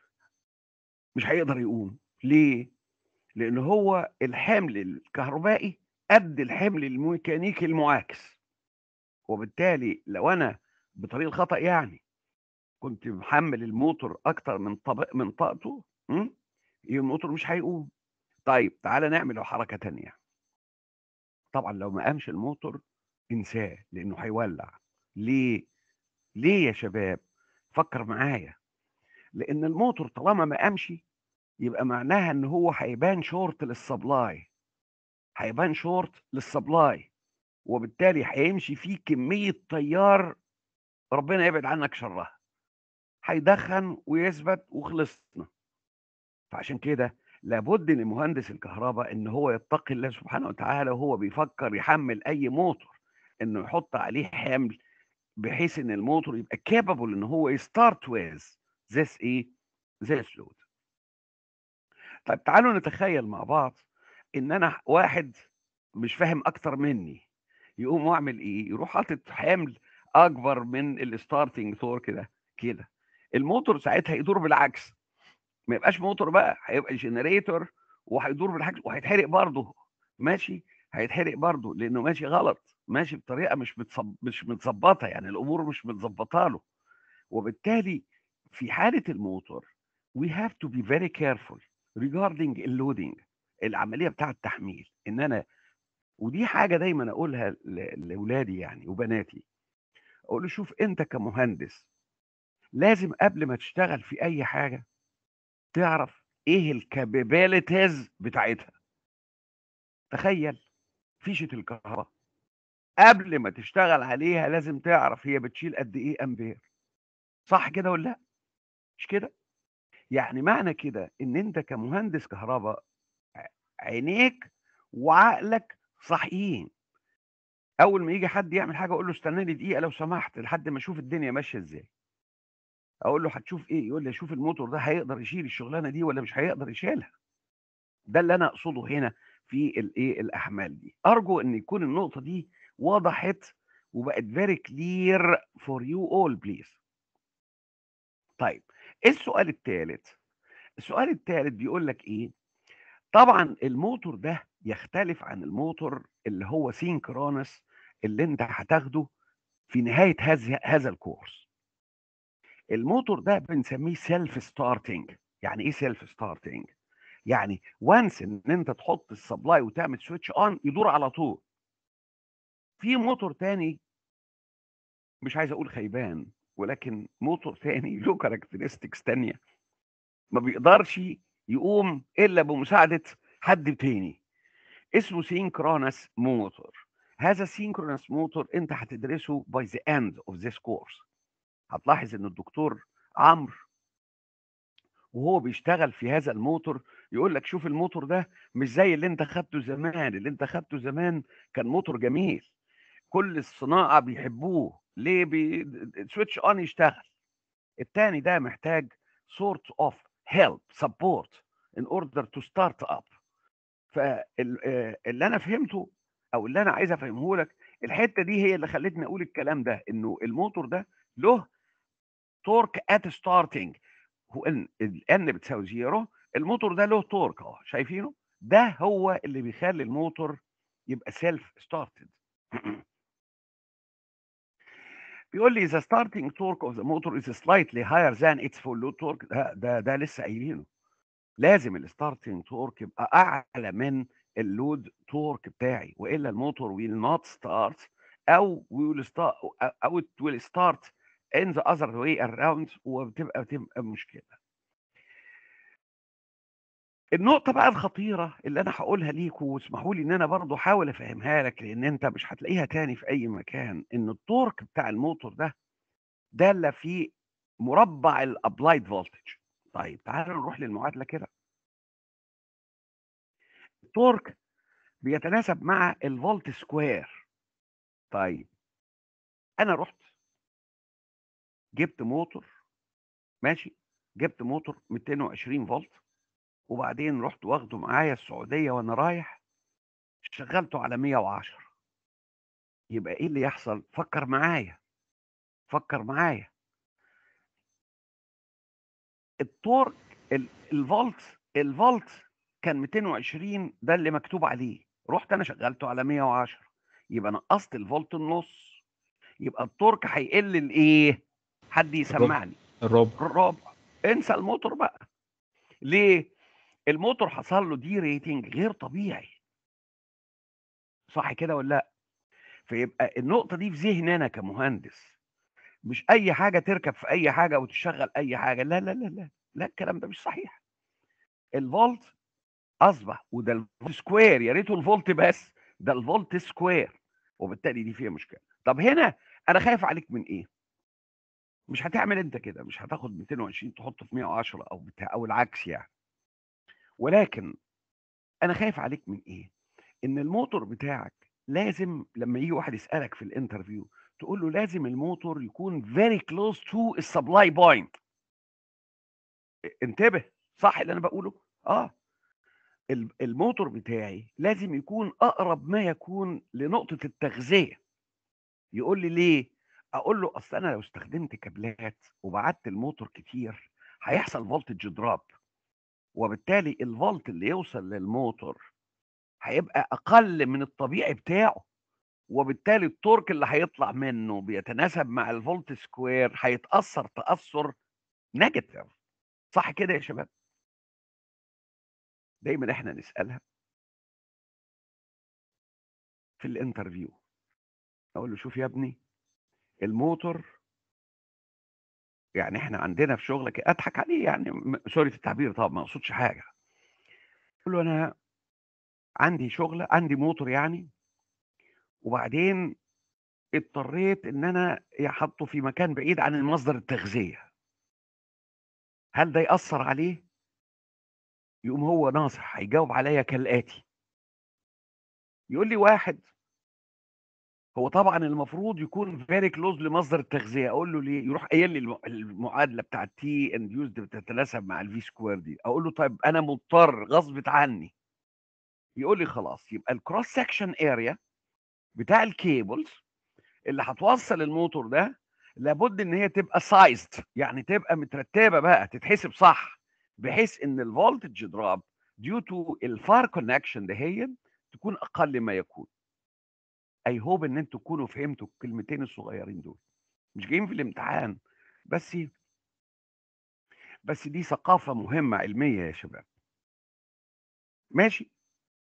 مش هيقدر يقوم ليه لان هو الحمل الكهربائي قد الحمل الميكانيكي المعاكس وبالتالي لو انا بطريق الخطا يعني كنت محمل الموتور اكتر من طبق من طاقته م? الموتور مش هيقوم طيب تعالى نعمل حركه تانية طبعا لو ما قامش الموتور انساه لانه هيولع ليه ليه يا شباب فكر معايا لان الموتور طالما ما قامش يبقى معناها ان هو هيبان شورت للسبلاي هيبان شورت للسبلاي وبالتالي هيمشي فيه كميه تيار ربنا يبعد عنك شرها هيدخن ويثبت وخلصنا فعشان كده لابد لمهندس الكهرباء ان هو يتقي الله سبحانه وتعالى وهو بيفكر يحمل اي موتور انه يحط عليه حمل بحيث ان الموتور يبقى كابابل ان هو يستارت ويز this ايه this load طيب تعالوا نتخيل مع بعض ان انا واحد مش فاهم اكتر مني يقوم واعمل ايه يروح حاطط حمل اكبر من الستارتنج تورك ده كده الموتور ساعتها يدور بالعكس ما يبقاش موتور بقى هيبقى جنريتور وهيدور بالعكس وهيتحرق برضه ماشي هيتحرق برضه لانه ماشي غلط ماشي بطريقه مش متصب... مش متظبطه يعني الامور مش متظبطه له وبالتالي في حاله الموتور we have to be very careful regarding اللودنج العمليه بتاعه التحميل ان انا ودي حاجه دايما اقولها ل- لاولادي يعني وبناتي اقول له شوف انت كمهندس لازم قبل ما تشتغل في اي حاجه تعرف ايه الكابابيلتيز بتاعتها تخيل فيشه الكهرباء قبل ما تشتغل عليها لازم تعرف هي بتشيل قد ايه امبير صح كده ولا لا مش كده يعني معنى كده ان انت كمهندس كهرباء ع- عينيك وعقلك صحيين اول ما يجي حد يعمل حاجه اقول له استنى لي دقيقه لو سمحت لحد ما اشوف الدنيا ماشيه ازاي اقول له هتشوف ايه يقول لي اشوف الموتور ده هيقدر يشيل الشغلانه دي ولا مش هيقدر يشيلها ده اللي انا اقصده هنا في الايه الاحمال دي ارجو ان يكون النقطه دي وضحت وبقت very clear for you all please طيب ايه السؤال الثالث السؤال الثالث بيقول لك ايه طبعا الموتور ده يختلف عن الموتور اللي هو سينكرونس اللي انت هتاخده في نهايه هذا هذا الكورس الموتور ده بنسميه سيلف ستارتنج يعني ايه سيلف ستارتنج يعني وانس ان انت تحط السبلاي وتعمل سويتش اون يدور على طول في موتور تاني مش عايز اقول خيبان ولكن موتور تاني له كاركترستكس تانية ما بيقدرش يقوم الا بمساعده حد تاني اسمه سينكرونس موتور هذا سينكرونس موتور انت هتدرسه باي ذا اند اوف ذيس كورس هتلاحظ ان الدكتور عمرو وهو بيشتغل في هذا الموتور يقول لك شوف الموتور ده مش زي اللي انت خدته زمان اللي انت خدته زمان كان موتور جميل كل الصناعه بيحبوه ليه بي... سويتش اون يشتغل التاني ده محتاج sort of help support in order to start up فاللي انا فهمته او اللي انا عايز افهمه لك الحته دي هي اللي خلتني اقول الكلام ده انه الموتور ده له تورك ات ستارتنج هو ان الان بتساوي زيرو الموتور ده له تورك اهو شايفينه ده هو اللي بيخلي الموتور يبقى سيلف ستارتد بيقول لي the starting torque of the motor is slightly higher than its full load torque ده ده, ده لسه قايلينه لازم الستارتنج تورك يبقى اعلى من اللود تورك بتاعي والا الموتور will not start او will start او it will start in the other way around وبتبقى بتبقى مشكله النقطة بقى الخطيرة اللي أنا هقولها ليكوا واسمحوا لي إن أنا برضه أحاول أفهمها لك لأن أنت مش هتلاقيها تاني في أي مكان إن التورك بتاع الموتور ده دالة في مربع الأبلايد فولتج طيب تعالوا نروح للمعادلة كده التورك بيتناسب مع الفولت سكوير طيب أنا رحت جبت موتور ماشي جبت موتور 220 فولت وبعدين رحت واخده معايا السعوديه وانا رايح شغلته على 110 يبقى ايه اللي يحصل فكر معايا فكر معايا التورك ال- الفولت الفولت كان 220 ده اللي مكتوب عليه رحت انا شغلته على 110 يبقى نقصت الفولت النص يبقى التورك هيقل لايه حد يسمعني الربع الربع انسى الموتور بقى ليه الموتور حصل له دي ريتنج غير طبيعي صح كده ولا لا فيبقى النقطه دي في ذهني انا كمهندس مش اي حاجه تركب في اي حاجه وتشغل اي حاجه لا لا لا لا لا الكلام ده مش صحيح الفولت اصبح وده الفولت سكوير يا ريته الفولت بس ده الفولت سكوير وبالتالي دي فيها مشكله طب هنا انا خايف عليك من ايه مش هتعمل انت كده مش هتاخد 220 تحطه في 110 او بتاع او العكس يعني ولكن انا خايف عليك من ايه ان الموتور بتاعك لازم لما يجي واحد يسالك في الانترفيو تقول له لازم الموتور يكون very close to السبلاي بوينت انتبه صح اللي انا بقوله اه ال- الموتور بتاعي لازم يكون اقرب ما يكون لنقطه التغذيه يقول لي ليه اقول له اصل انا لو استخدمت كابلات وبعدت الموتور كتير هيحصل فولتج دروب وبالتالي الفولت اللي يوصل للموتور هيبقى اقل من الطبيعي بتاعه وبالتالي التورك اللي هيطلع منه بيتناسب مع الفولت سكوير هيتاثر تاثر نيجاتيف صح كده يا شباب دايما احنا نسالها في الانترفيو اقول له شوف يا ابني الموتور يعني احنا عندنا في شغلك اضحك عليه يعني م- سوري في التعبير طبعا ما اقصدش حاجه اقول له انا عندي شغله عندي موتور يعني وبعدين اضطريت ان انا احطه في مكان بعيد عن المصدر التغذيه هل ده ياثر عليه يقوم هو ناصح هيجاوب عليا كالاتي يقول لي واحد هو طبعا المفروض يكون فيري كلوز لمصدر التغذيه اقول له ليه يروح قايل لي الم- المعادله بتاعت تي انديوزد بتتناسب مع الفي سكوير دي اقول له طيب انا مضطر غصب عني يقول لي خلاص يبقى الكروس سكشن اريا بتاع الكيبلز اللي هتوصل الموتور ده لابد ان هي تبقى سايزد يعني تبقى مترتبه بقى تتحسب صح بحيث ان الفولتج دروب due to الفار كونكشن دهيت تكون اقل ما يكون اي هوب ان انتوا تكونوا فهمتوا الكلمتين الصغيرين دول مش جايين في الامتحان بس بس دي ثقافة مهمة علمية يا شباب ماشي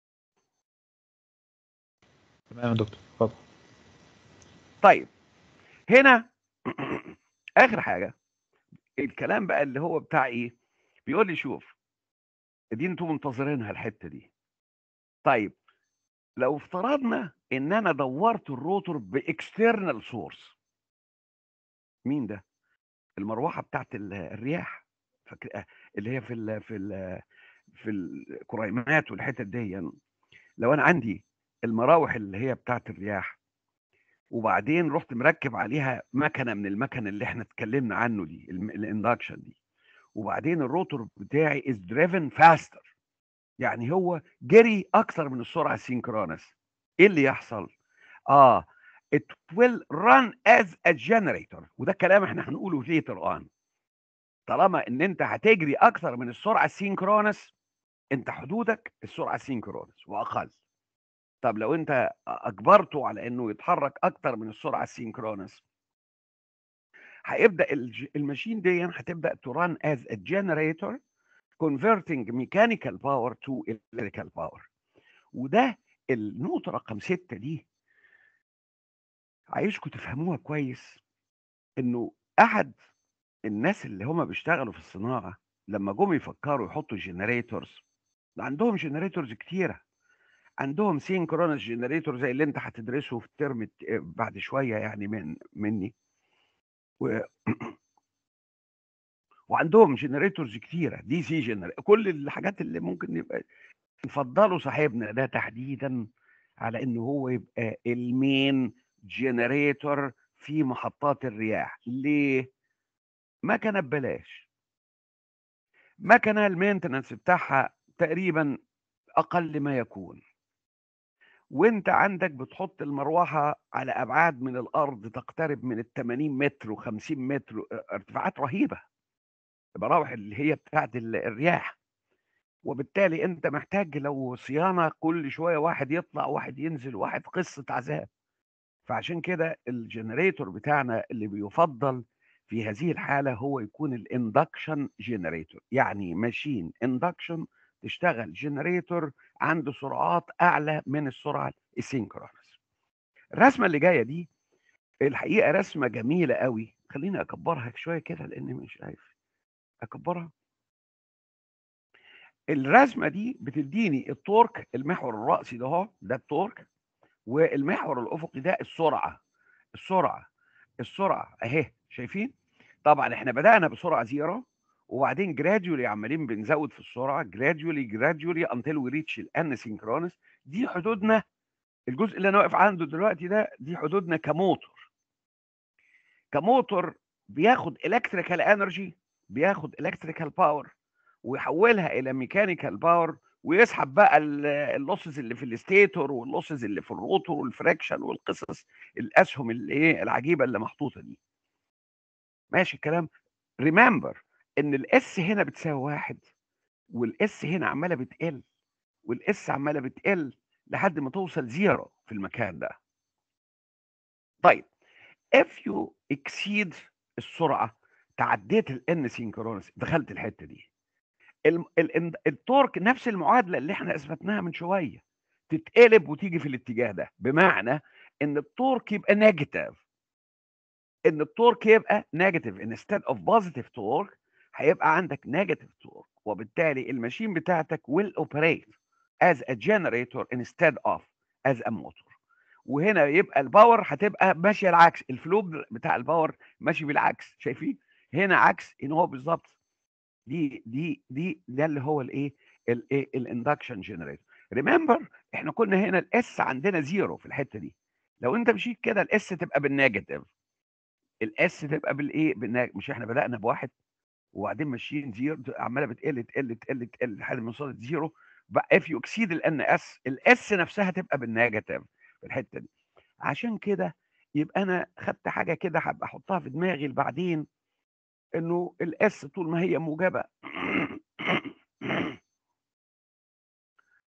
تمام يا دكتور اتفضل طيب هنا اخر حاجة الكلام بقى اللي هو بتاع ايه بيقول لي شوف دي انتوا منتظرينها الحتة دي طيب لو افترضنا ان انا دورت الروتور باكسترنال سورس مين ده المروحه بتاعت ال- الرياح فاكر اللي هي في ال في ال في الكريمات والحتت دي يعني لو انا عندي المراوح اللي هي بتاعت الرياح وبعدين رحت مركب عليها مكنه من المكن اللي احنا اتكلمنا عنه دي الاندكشن دي وبعدين الروتور بتاعي از دريفن فاستر يعني هو جري اكثر من السرعه السينكرونس ايه اللي يحصل اه it will run as a generator وده كلام احنا هنقوله later on طالما ان انت هتجري اكثر من السرعه السينكرونس انت حدودك السرعه السينكرونس واقل طب لو انت اجبرته على انه يتحرك اكتر من السرعه السينكرونس هيبدا الج- الماشين دي هتبدا تران از a generator converting mechanical power to electrical power وده النقطه رقم ستة دي عايزكم تفهموها كويس انه احد الناس اللي هم بيشتغلوا في الصناعه لما جم يفكروا يحطوا جنريتورز عندهم جنريتورز كتيره عندهم سينكرونس جنريتور زي اللي انت هتدرسه في الترم الت- بعد شويه يعني من مني و... وعندهم جنريتورز كتيره دي سي جنريتور كل الحاجات اللي ممكن يبقى يفضلوا صاحبنا ده تحديدا على انه هو يبقى المين جنريتور في محطات الرياح ليه مكنه ببلاش مكنه المينتنس بتاعها تقريبا اقل ما يكون وانت عندك بتحط المروحه على ابعاد من الارض تقترب من ال 80 متر و50 متر ارتفاعات رهيبه المراوح اللي هي بتاعت ال- الرياح وبالتالي انت محتاج لو صيانه كل شويه واحد يطلع واحد ينزل واحد قصه عذاب فعشان كده الجنريتور بتاعنا اللي بيفضل في هذه الحاله هو يكون الاندكشن جنريتور يعني ماشين اندكشن تشتغل جنريتور عنده سرعات اعلى من السرعه السينكرونس الرسمه اللي جايه دي الحقيقه رسمه جميله قوي خليني اكبرها شويه كده لاني مش شايف اكبرها الرسمه دي بتديني التورك المحور الرأسي ده اهو ده التورك والمحور الافقي ده السرعه السرعه السرعه اهي شايفين طبعا احنا بدانا بسرعه زيرو وبعدين جراديولي عمالين بنزود في السرعه جراديولي جراديولي انتل وي ريتش الان سينكرونس دي حدودنا الجزء اللي انا واقف عنده دلوقتي ده دي حدودنا كموتور كموتور بياخد الكتريكال انرجي بياخد الكتريكال باور ويحولها الى ميكانيكال باور ويسحب بقى ال- اللوسز اللي في الستيتور واللوسز اللي في الروتور والفراكشن والقصص الاسهم اللي ايه العجيبه اللي محطوطه دي ماشي الكلام ريمبر ان الاس هنا بتساوي واحد والاس هنا عماله بتقل والاس عماله بتقل لحد ما توصل زيرو في المكان ده طيب if you exceed السرعه تعديت الان سينكرونس دخلت الحته دي الم- ال- ال- التورك نفس المعادله اللي احنا اثبتناها من شويه تتقلب وتيجي في الاتجاه ده بمعنى ان التورك يبقى نيجاتيف ان التورك يبقى نيجاتيف instead of positive torque هيبقى عندك نيجاتيف تورك وبالتالي الماشين بتاعتك will operate as a generator instead of as a motor وهنا يبقى الباور هتبقى ماشيه العكس الفلو بتاع الباور ماشي بالعكس شايفين هنا عكس ان هو بالظبط دي دي دي ده اللي هو الايه الايه الاندكشن جنريتور ريمبر احنا كنا هنا الاس عندنا زيرو في الحته دي لو انت مشيت كده الاس تبقى بالنيجاتيف الاس تبقى بالايه بالنيجاتيف مش احنا بدانا بواحد وبعدين ماشيين زيرو عماله بتقل تقل تقل تقل لحد ما وصلت زيرو بقى اف يو اكسيد الان اس الاس نفسها تبقى بالنيجاتيف في الحته دي عشان كده يبقى انا خدت حاجه كده هبقى احطها في دماغي بعدين انه الاس طول ما هي موجبه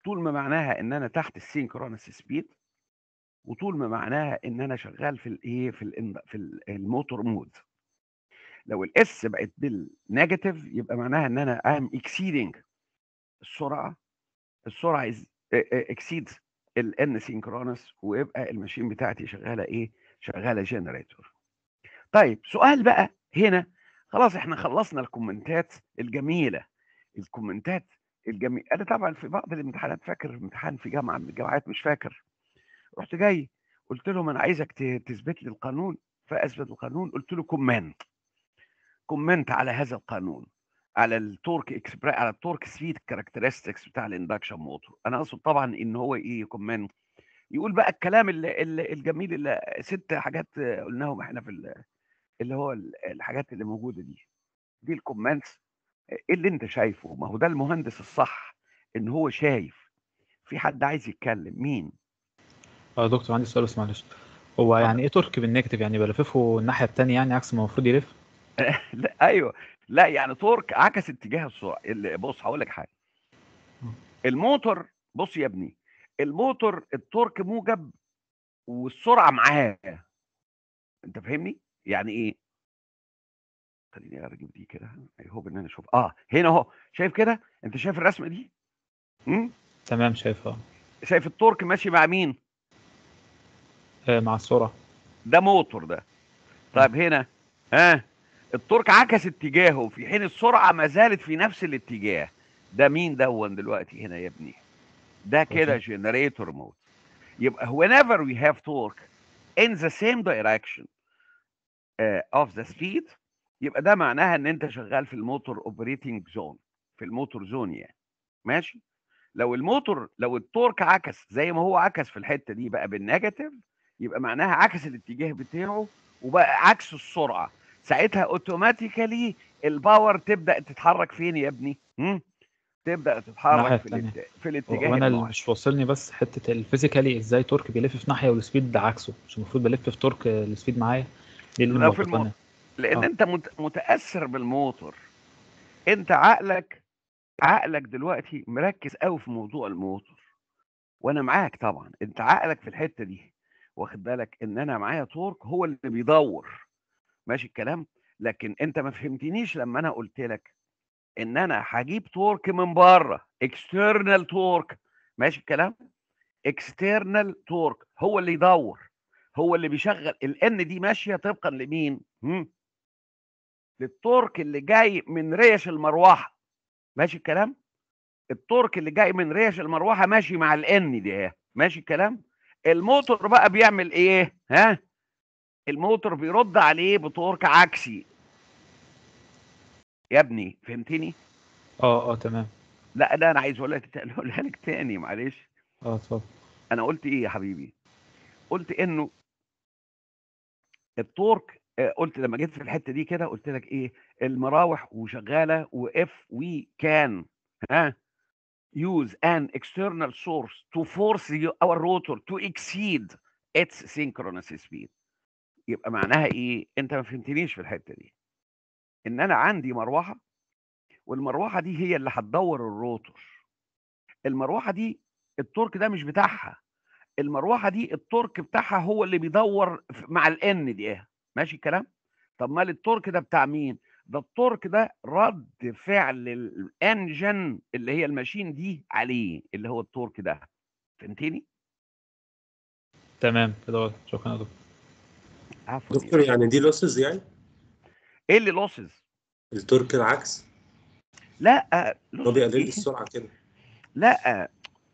طول ما معناها ان انا تحت السينكرونس سبيد وطول ما معناها ان انا شغال في الايه في ال في ال- الموتور مود لو الاس بقت بالنيجاتيف يبقى معناها ان انا ام اكسيدنج السرعه السرعه اكسيد الان سينكرونس ويبقى الماشين بتاعتي شغاله ايه شغاله جنريتور طيب سؤال بقى هنا خلاص احنا خلصنا الكومنتات الجميله الكومنتات الجميله انا طبعا في بعض الامتحانات فاكر امتحان في جامعه من الجامعات مش فاكر رحت جاي قلت لهم انا عايزك ت- تثبت لي القانون فاثبت القانون قلت له كومنت كومنت على هذا القانون على التورك اكسبريس على التورك سبيد كاركترستكس بتاع الاندكشن موتور انا اقصد طبعا ان هو ايه كومنت يقول بقى الكلام اللي اللي الجميل اللي ست حاجات قلناهم احنا في ال- اللي هو ال- الحاجات اللي موجوده دي دي الكومنتس ايه اللي انت شايفه ما هو ده المهندس الصح ان هو شايف في حد عايز يتكلم مين اه دكتور عندي سؤال بس معلش هو يعني ايه تورك بالنيجاتيف يعني بلففه الناحيه التانية يعني عكس ما المفروض يلف لا ايوه لا يعني تورك عكس اتجاه السرعه اللي بص هقول لك حاجه الموتور بص يا ابني الموتور التورك موجب والسرعه معاه انت فاهمني يعني ايه خليني ارجب دي كده اي هوب ان انا اشوف اه هنا اهو شايف كده انت شايف الرسمه دي امم تمام شايفها شايف التورك ماشي مع مين آه مع السرعه ده موتور ده طيب هنا ها التورك عكس اتجاهه في حين السرعه ما زالت في نفس الاتجاه ده مين دون دلوقتي هنا يا ابني ده كده جنريتور مود يبقى whenever we have torque in the same direction uh, of the speed يبقى ده معناها ان انت شغال في الموتور اوبريتنج زون في الموتور زون يعني ماشي لو الموتور لو التورك عكس زي ما هو عكس في الحته دي بقى بالنيجاتيف يبقى معناها عكس الاتجاه بتاعه وبقى عكس السرعه ساعتها اوتوماتيكالي الباور تبدا تتحرك فين يا ابني؟ هم؟ تبدا الناحية تتحرك في, التانية. الات... في الاتجاه وانا اللي المعاكس مش واصلني بس حته الفيزيكالي ازاي تورك بيلف في ناحيه والسبيد عكسه مش المفروض بلف في تورك آه، السبيد معايا دي اللي لا، في ملخبطاني. الموتور. لان آه. انت مت... متاثر بالموتور انت عقلك عقلك دلوقتي مركز قوي في موضوع الموتور وانا معاك طبعا انت عقلك في الحته دي واخد بالك ان انا معايا تورك هو اللي بيدور ماشي الكلام لكن انت ما فهمتنيش لما انا قلت لك ان انا هجيب تورك من بره اكسترنال تورك ماشي الكلام اكسترنال تورك هو اللي يدور هو اللي بيشغل الان دي ماشيه طبقا لمين هم؟ للتورك اللي جاي من ريش المروحه ماشي الكلام التورك اللي جاي من ريش المروحه ماشي مع الان دي اهي ماشي الكلام الموتور بقى بيعمل ايه ها الموتور بيرد عليه بتورك عكسي يا ابني فهمتني اه اه تمام لا لا انا عايز اقولها تت- اقولها لك تاني معلش اه اتفضل انا قلت ايه يا حبيبي قلت انه التورك آه، قلت لما جيت في الحته دي كده قلت لك ايه المراوح وشغاله واف وي كان ها use an external source to force the- our rotor to exceed its synchronous speed يبقى معناها ايه انت ما فهمتنيش في الحته دي ان انا عندي مروحه والمروحه دي هي اللي هتدور الروتور المروحه دي التورك ده مش بتاعها المروحه دي التورك بتاعها هو اللي بيدور ف- مع الان دي ايه ماشي الكلام طب مال التورك ده بتاع مين ده التورك ده رد فعل الانجن اللي هي الماشين دي عليه اللي هو التورك ده فهمتني تمام كده واضح. شكرا يا دكتور عفوا دكتور يعني دي لوسز يعني ايه اللي لوسز التورك العكس لا هو losses بيقلل لي إيه؟ السرعه كده لا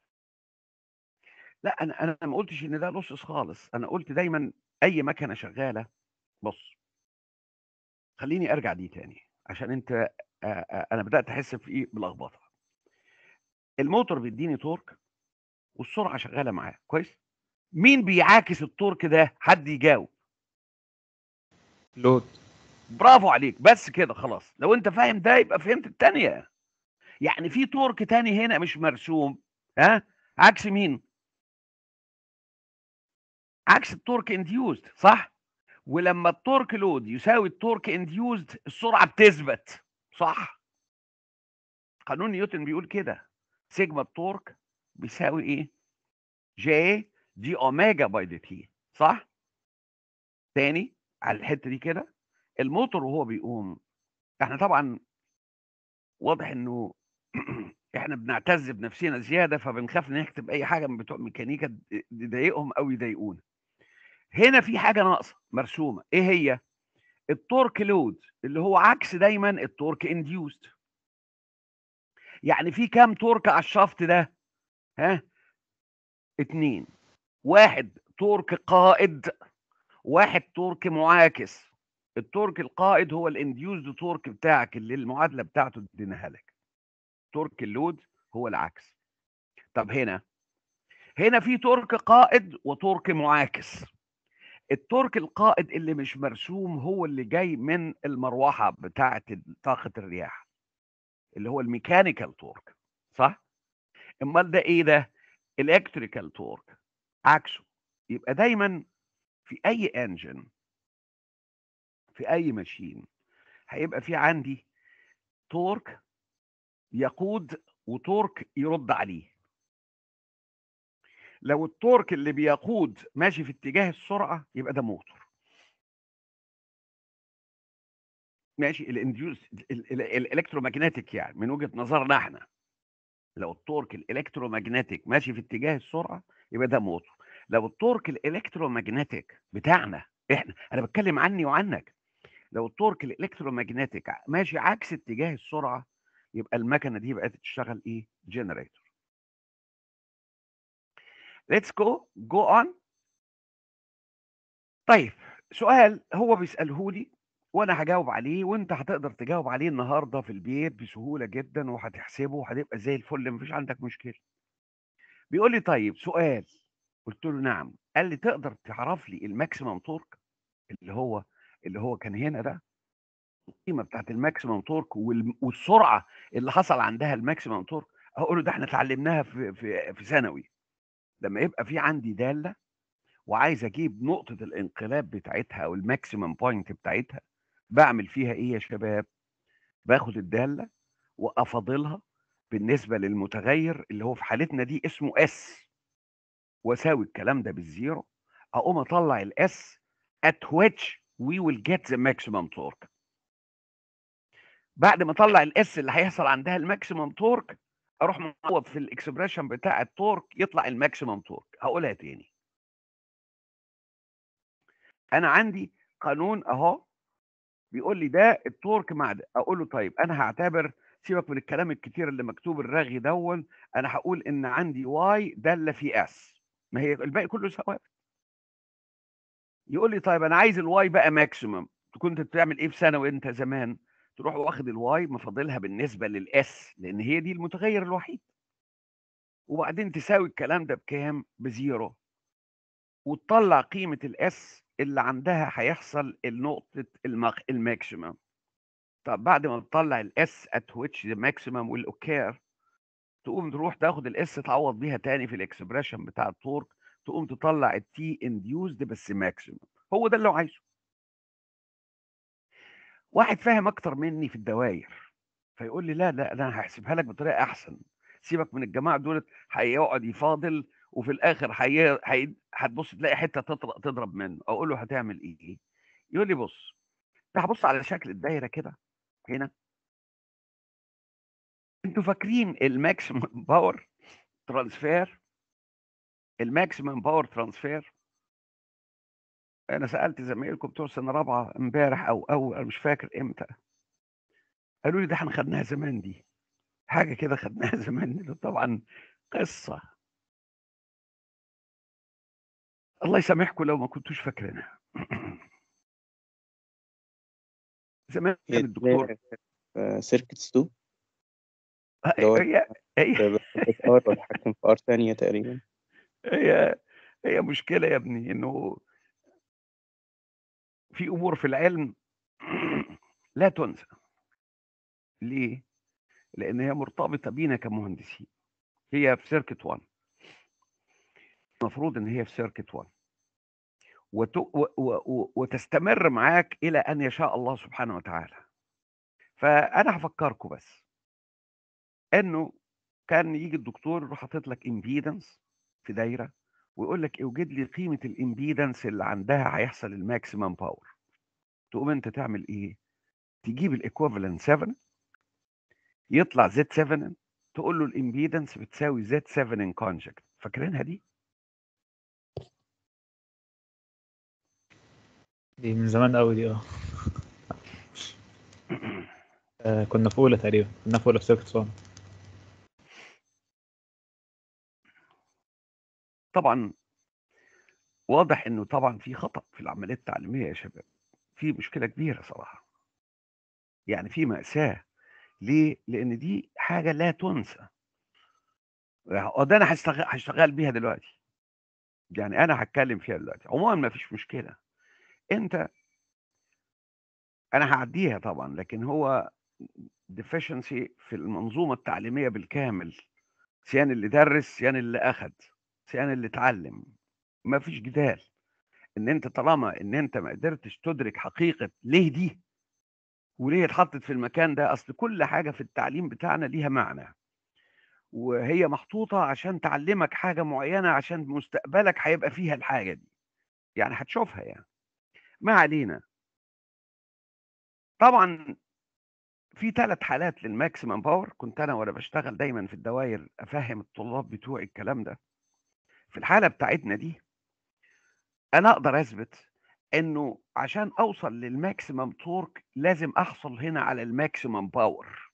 لا انا انا ما قلتش ان ده لصص خالص انا قلت دايما اي مكنه شغاله بص خليني ارجع دي تاني عشان انت آه، آه، انا بدات احس في ايه بلخبطه الموتور بيديني تورك والسرعه شغاله معاه كويس مين بيعاكس التورك ده حد يجاوب لود برافو عليك بس كده خلاص لو انت فاهم ده يبقى فهمت التانية يعني في تورك تاني هنا مش مرسوم ها عكس مين عكس التورك انديوزد صح ولما التورك لود يساوي التورك انديوزد السرعه بتثبت صح قانون نيوتن بيقول كده سيجما التورك بيساوي ايه جي دي اوميجا باي دي تي صح تاني على الحته دي كده الموتور وهو بيقوم احنا طبعا واضح انه احنا بنعتز بنفسنا زياده فبنخاف نكتب اي حاجه من بتوع ميكانيكا تضايقهم او يضايقونا هنا في حاجه ناقصه مرسومه ايه هي التورك لود اللي هو عكس دايما التورك انديوست يعني في كام تورك على الشافت ده ها اتنين واحد تورك قائد واحد تورك معاكس التورك القائد هو الانديوزد تورك بتاعك اللي المعادله بتاعته اديناها لك تورك اللود هو العكس طب هنا هنا في تورك قائد وتورك معاكس التورك القائد اللي مش مرسوم هو اللي جاي من المروحه بتاعه طاقه الرياح اللي هو الميكانيكال تورك صح امال ده ايه ده الكتريكال تورك عكسه يبقى دايما في اي انجن في اي ماشين هيبقى في عندي تورك يقود وتورك يرد عليه لو التورك اللي بيقود ماشي في اتجاه السرعه يبقى ده موتور ماشي الانديوس الالكترومagnetic يعني من وجهه نظرنا احنا لو التورك الالكترومagnetic ماشي في اتجاه السرعه يبقى ده موتور لو التورك الالكترومagnetic بتاعنا احنا انا بتكلم عني وعنك لو التورك الالكترومagnetic ماشي عكس اتجاه السرعه يبقى المكنه دي بقت تشتغل ايه جنريتور let's go go on طيب سؤال هو بيساله لي وانا هجاوب عليه وانت هتقدر تجاوب عليه النهارده في البيت بسهوله جدا وهتحسبه وهتبقى زي الفل مفيش عندك مشكله بيقول لي طيب سؤال قلت له نعم قال لي تقدر تعرف لي الماكسيمم تورك اللي هو اللي هو كان هنا ده القيمه بتاعت الماكسيمم تورك والسرعه اللي حصل عندها الماكسيمم تورك اقول له ده احنا اتعلمناها في في في ثانوي لما يبقى في عندي داله وعايز اجيب نقطه الانقلاب بتاعتها او الماكسيمم بوينت بتاعتها بعمل فيها ايه يا شباب باخد الداله وافاضلها بالنسبه للمتغير اللي هو في حالتنا دي اسمه اس واساوي الكلام ده بالزيرو اقوم اطلع الاس at which we will get the maximum torque بعد ما اطلع الاس اللي هيحصل عندها الماكسيمم تورك اروح معوض في الاكسبريشن بتاع التورك يطلع الماكسيمم تورك هقولها تاني انا عندي قانون اهو بيقول لي ده التورك مع ده اقول له طيب انا هعتبر سيبك من الكلام الكتير اللي مكتوب الرغي دون انا هقول ان عندي واي داله في اس ما هي الباقي كله ثوابت يقول لي طيب انا عايز الواي بقى ماكسيمم كنت بتعمل ايه في ثانوي انت زمان تروح واخد الواي مفاضلها بالنسبه للاس لان هي دي المتغير الوحيد وبعدين تساوي الكلام ده بكام بزيرو وتطلع قيمه الاس اللي عندها هيحصل النقطه الماكسيمم طب بعد ما تطلع الاس ات which the maximum will occur تقوم تروح تاخد الاس تعوض بيها تاني في الاكسبريشن بتاع التورك تقوم تطلع التي انديوزد بس ماكسيمم هو ده اللي هو عايزه واحد فاهم اكتر مني في الدوائر فيقول لي لا لا انا هحسبها لك بطريقه احسن سيبك من الجماعه دول هيقعد يفاضل وفي الاخر هي... هي... هتبص تلاقي حته تضرب, تضرب منه اقول له هتعمل ايه يقول لي بص ده هبص على شكل الدايره كده هنا انتوا فاكرين الماكسيمم باور ترانسفير الماكسيمم باور ترانسفير انا سالت زمايلكم بتوع سنه رابعه امبارح او او انا مش فاكر امتى قالوا لي ده احنا خدناها زمان دي حاجه كده خدناها زمان دي طبعا قصه الله يسامحكم لو ما كنتوش فاكرينها زمان هي الدكتور سيركتس 2 اللي هو هي هي ار بتحكم في ار ثانية تقريبا هي هي مشكله يا ابني انه في امور في العلم لا تنسى ليه لان هي مرتبطه بينا كمهندسين هي في سيركت 1 المفروض ان هي في سيركت 1 وت... و... و... و... وتستمر معاك الى ان يشاء الله سبحانه وتعالى فانا هفكركم بس انه كان يجي الدكتور يروح حاطط لك امبيدنس في دايره ويقول لك اوجد لي قيمه الامبيدنس اللي عندها هيحصل الماكسيمم باور تقوم انت تعمل ايه تجيب الايكوفالنت 7 يطلع زد 7 تقول له الامبيدنس بتساوي زد 7 ان كونجكت فاكرينها دي دي من زمان قوي دي اه آه، كنا في اولى تقريبا كنا في اولى في سيركت 1 طبعا واضح انه طبعا في خطا في العمليه التعليميه يا شباب في مشكله كبيره صراحه يعني في ماساه ليه لان دي حاجه لا تنسى وده انا هشتغل هشتغل بيها دلوقتي يعني انا هتكلم فيها دلوقتي عموما ما فيش مشكله انت انا هعديها طبعا لكن هو deficiency في المنظومه التعليميه بالكامل سيان اللي درس سيان اللي اخد سيان اللي اتعلم ما فيش جدال ان انت طالما ان انت ما قدرتش تدرك حقيقه ليه دي وليه اتحطت في المكان ده اصل كل حاجه في التعليم بتاعنا ليها معنى وهي محطوطه عشان تعلمك حاجه معينه عشان مستقبلك هيبقى فيها الحاجه دي يعني هتشوفها يعني ما علينا طبعا في ثلاث حالات للماكسيمم باور كنت انا وانا بشتغل دايما في الدوائر افهم الطلاب بتوعي الكلام ده في الحاله بتاعتنا دي انا اقدر اثبت انه عشان اوصل للماكسيمم تورك لازم احصل هنا على الماكسيمم باور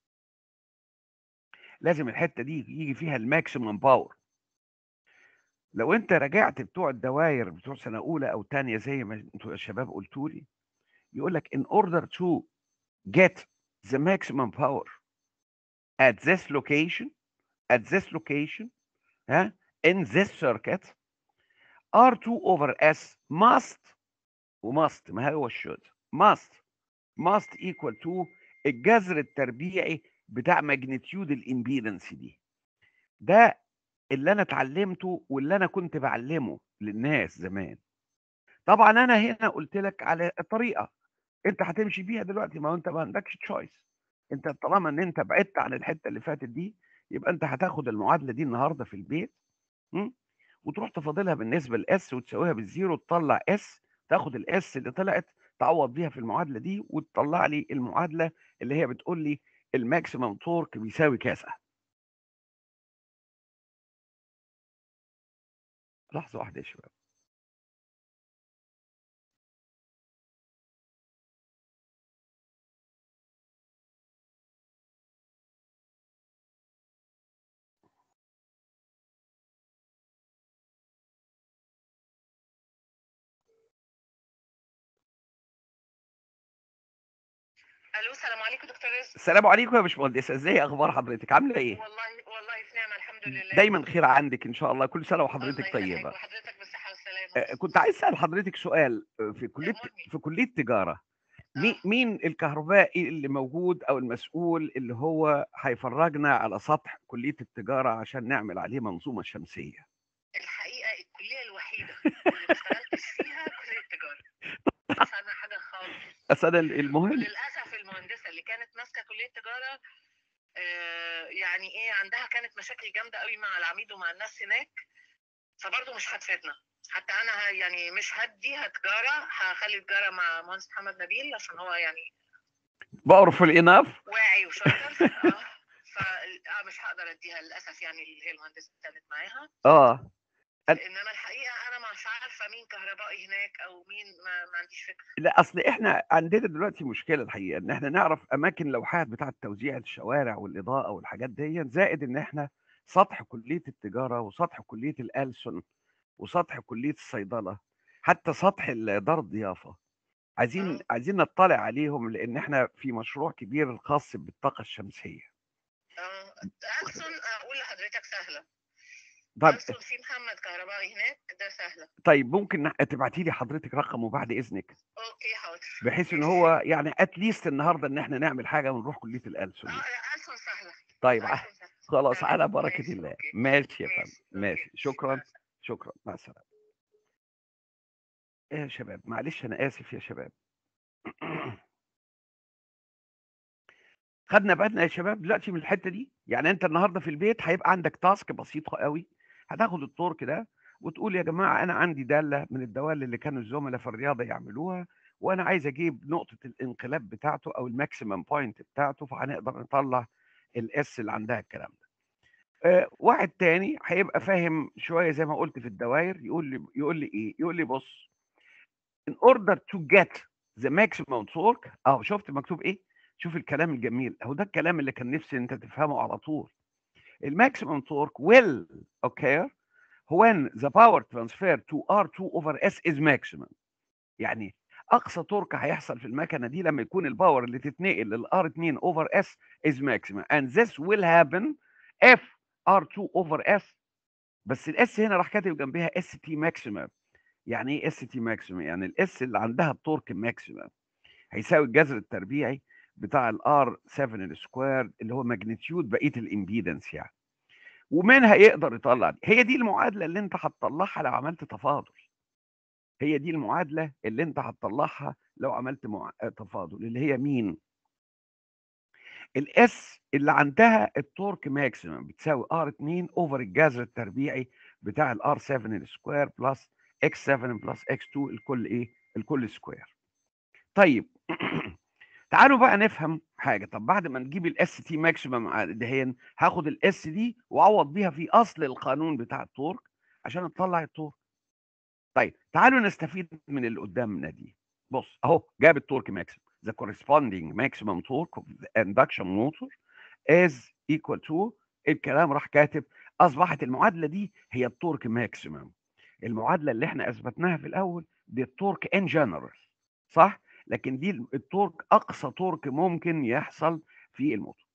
لازم الحته دي يجي فيها الماكسيمم باور لو انت رجعت بتوع الدوائر بتوع سنه اولى او ثانيه زي ما انتوا يا شباب قلتوا لي يقول لك in order to get the maximum power at this location at this location ها in this circuit R2 over S must وماست ما هو الشود must must equal to الجذر التربيعي بتاع ماجنتيود الامبيدنس دي ده اللي انا اتعلمته واللي انا كنت بعلمه للناس زمان طبعا انا هنا قلت لك على الطريقه انت هتمشي بيها دلوقتي ما هو انت ما عندكش تشويس انت طالما ان انت بعدت عن الحته اللي فاتت دي يبقى انت هتاخد المعادله دي النهارده في البيت م? وتروح تفاضلها بالنسبه لاس وتساويها بالزيرو تطلع اس تاخد الاس اللي طلعت تعوض بيها في المعادله دي وتطلع لي المعادله اللي هي بتقول لي الماكسيمم تورك بيساوي كذا لحظه واحده يا شباب الو السلام عليكم دكتور رزق السلام عليكم يا باشمهندس ازاي اخبار حضرتك عامله ايه والله والله في نعمه الحمد لله دايما خير عندك ان شاء الله كل سنه الله وحضرتك يخليك طيبه وحضرتك بالصحه والسلامه آه، كنت عايز اسال حضرتك سؤال آه، في كليه أمرني. في كليه تجاره مي- آه. مين الكهربائي اللي موجود او المسؤول اللي هو هيفرجنا على سطح كليه التجاره عشان نعمل عليه منظومه شمسيه الحقيقه الكليه الوحيده اللي ما اشتغلتش فيها كليه التجاره مش عنها حاجه خالص اصل أنا المهم للاسف المهندسه اللي كانت ماسكه كليه التجاره آه، يعني ايه عندها كانت مشاكل جامده قوي مع العميد ومع الناس هناك فبرضه مش هتفيدنا حتى انا ه- يعني مش هديها تجاره هخلي تجاره مع مهندس محمد نبيل عشان هو يعني بعرف الاناف واعي وشاطر اه ف آه مش هقدر اديها للاسف يعني اللي هي المهندسه اللي كانت معاها اه أن- انما الحقيقه انا مش عارفه مين كهربائي هناك او مين ما, ما عنديش فكره لا اصل احنا عندنا دلوقتي مشكله الحقيقه ان احنا نعرف اماكن لوحات بتاعه توزيع الشوارع والاضاءه والحاجات دي زائد ان احنا سطح كليه التجاره وسطح كليه الألسن وسطح كليه الصيدله حتى سطح ال- دار الضيافه عايزين آه. عايزين نطلع عليهم لان احنا في مشروع كبير خاص بالطاقه الشمسيه اه ألسن اقول لحضرتك سهله طيب ألسن في محمد كهربائي هناك ده سهله طيب ممكن تبعتي لي حضرتك رقمه بعد اذنك اوكي حاضر بحيث ان ماشي. هو يعني اتليست النهارده ان احنا نعمل حاجه ونروح كليه الألسن اه لا ألسن سهله طيب ألسن ع- سهلة. خلاص تمام. على بركه ماشي، الله أوكي. ماشي يا فندم ماشي، ماشي أوكي. شكرا مع شكرا مع السلامه ايه يا شباب معلش انا اسف يا شباب خدنا بالنا يا شباب دلوقتي من الحته دي يعني انت النهارده في البيت هيبقى عندك تاسك بسيطه قوي هتاخد التورك ده وتقول يا جماعه انا عندي داله من الدوال اللي كانوا الزملاء في الرياضه يعملوها وانا عايز اجيب نقطه الانقلاب بتاعته او الماكسيمم بوينت بتاعته فهنقدر نطلع الاس اللي عندها الكلام ده آه، واحد تاني هيبقى فاهم شويه زي ما قلت في الدوائر يقول لي يقول لي ايه يقول لي بص in order to get the maximum torque اهو شفت مكتوب ايه شوف الكلام الجميل اهو ده الكلام اللي كان نفسي انت تفهمه على طول الماكسيمم تورك will occur when the power transfer to R2 over S is maximum يعني اقصى تورك هيحصل في المكنه دي لما يكون الباور اللي تتنقل لل R2 over S is maximum and this will happen if R2 over S بس الاس هنا راح كاتب جنبها اس تي ماكسيمم يعني ايه اس تي ماكسيمم يعني الاس اللي عندها التورك ماكسيمم هيساوي الجذر التربيعي بتاع الار 7 السكوير اللي هو ماجنتيود بقيه الامبيدنس يعني ومنها يقدر يطلع دي هي دي المعادله اللي انت هتطلعها لو عملت تفاضل هي دي المعادله اللي انت هتطلعها لو عملت مع... تفاضل اللي هي مين الاس اللي عندها التورك ماكسيمم بتساوي ار 2 اوفر الجذر التربيعي بتاع الار 7 السكوير بلس اكس 7 بلس اكس 2 الكل ايه الكل سكوير طيب تعالوا بقى نفهم حاجه طب بعد ما نجيب الاس تي ماكسيمم دهين هاخد الاس دي واعوض بيها في اصل القانون بتاع التورك عشان اطلع التورك طيب تعالوا نستفيد من اللي قدامنا دي بص اهو جاب التورك ماكسيمم the corresponding maximum torque of the induction motor is equal to الكلام راح كاتب اصبحت المعادله دي هي التورك ماكسيمم المعادله اللي احنا اثبتناها في الاول دي التورك ان جنرال صح لكن دي التورك اقصى تورك ممكن يحصل في الموتور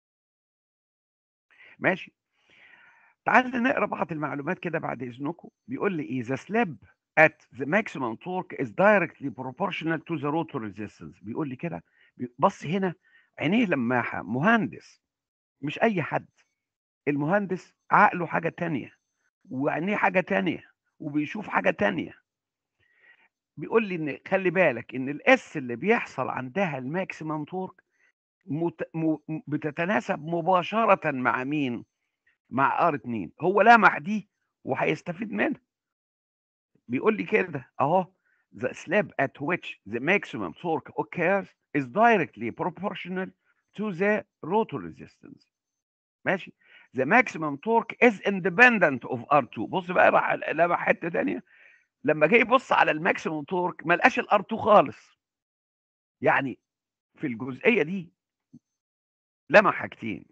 ماشي تعال نقرا بعض المعلومات كده بعد اذنكم بيقول لي ايه the slab at the maximum torque is directly proportional to the rotor resistance بيقول لي كده بص هنا عينيه لماحه مهندس مش اي حد المهندس عقله حاجه تانية وعينيه حاجه تانية وبيشوف حاجه تانية بيقول لي ان خلي بالك ان الاس اللي بيحصل عندها الماكسيمم تورك مت... م... بتتناسب مباشره مع مين مع ار 2 هو لمح دي وهيستفيد منها بيقول لي كده اهو the slab at which the maximum torque occurs is directly proportional to the rotor resistance ماشي the maximum torque is independent of R2 بص بقى راح لمح حته ثانيه لما جه يبص على الماكسيموم تورك ما لقاش الار 2 خالص يعني في الجزئيه دي لمح حاجتين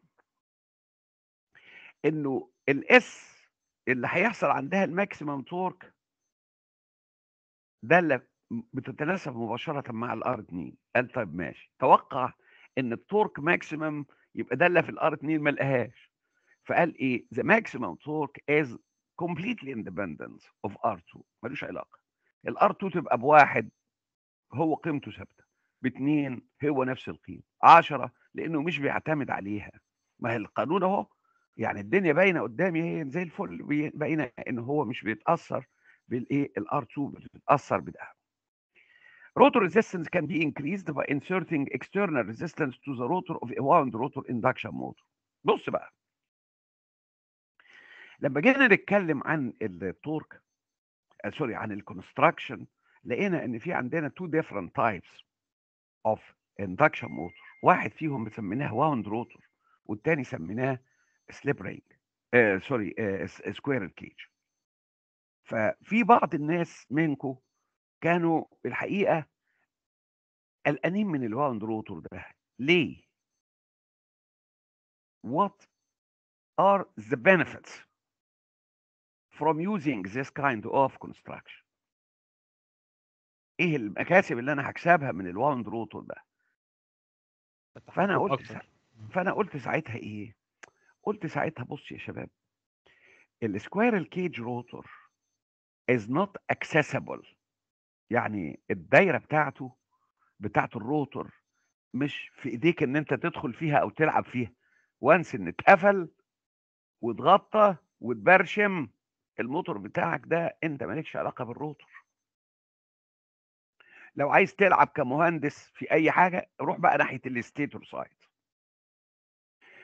انه الاس اللي هيحصل عندها الماكسيمم تورك ده اللي بتتناسب مباشره مع الار 2 قال طيب ماشي توقع ان التورك ماكسيمم يبقى ده اللي في الار 2 ما لقاهاش فقال ايه the maximum torque is completely independent of R2 ملوش علاقه الار 2 تبقى بواحد هو قيمته ثابته باثنين هو نفس القيمه 10 لانه مش بيعتمد عليها ما هي القانون اهو يعني الدنيا باينه قدامي هي زي الفل باينه ان هو مش بيتاثر بالايه الار 2 بتتاثر بده rotor resistance can be increased by inserting external resistance to the rotor of a wound rotor induction motor بص بقى لما جينا نتكلم عن التورك سوري عن الكونستراكشن لقينا ان في عندنا تو different types of induction motor واحد فيهم سميناه واوند روتور والتاني سميناه سليب رينج آه سوري آه سكويرل كيج ففي بعض الناس منكم كانوا الحقيقه قلقانين من الواوند روتور ده ليه؟ What are the benefits from using this kind of construction ايه المكاسب اللي انا هكسبها من الواوند روتور ده فانا قلت سا... فانا قلت ساعتها ايه قلت ساعتها بص يا شباب السكويرل كيج روتور is not accessible يعني الدايره بتاعته بتاعت الروتور مش في ايديك ان انت تدخل فيها او تلعب فيها وانس ان اتقفل واتغطى وتبرشم الموتور بتاعك ده انت مالكش علاقه بالروتور لو عايز تلعب كمهندس في اي حاجه روح بقى ناحيه الستيتور سايد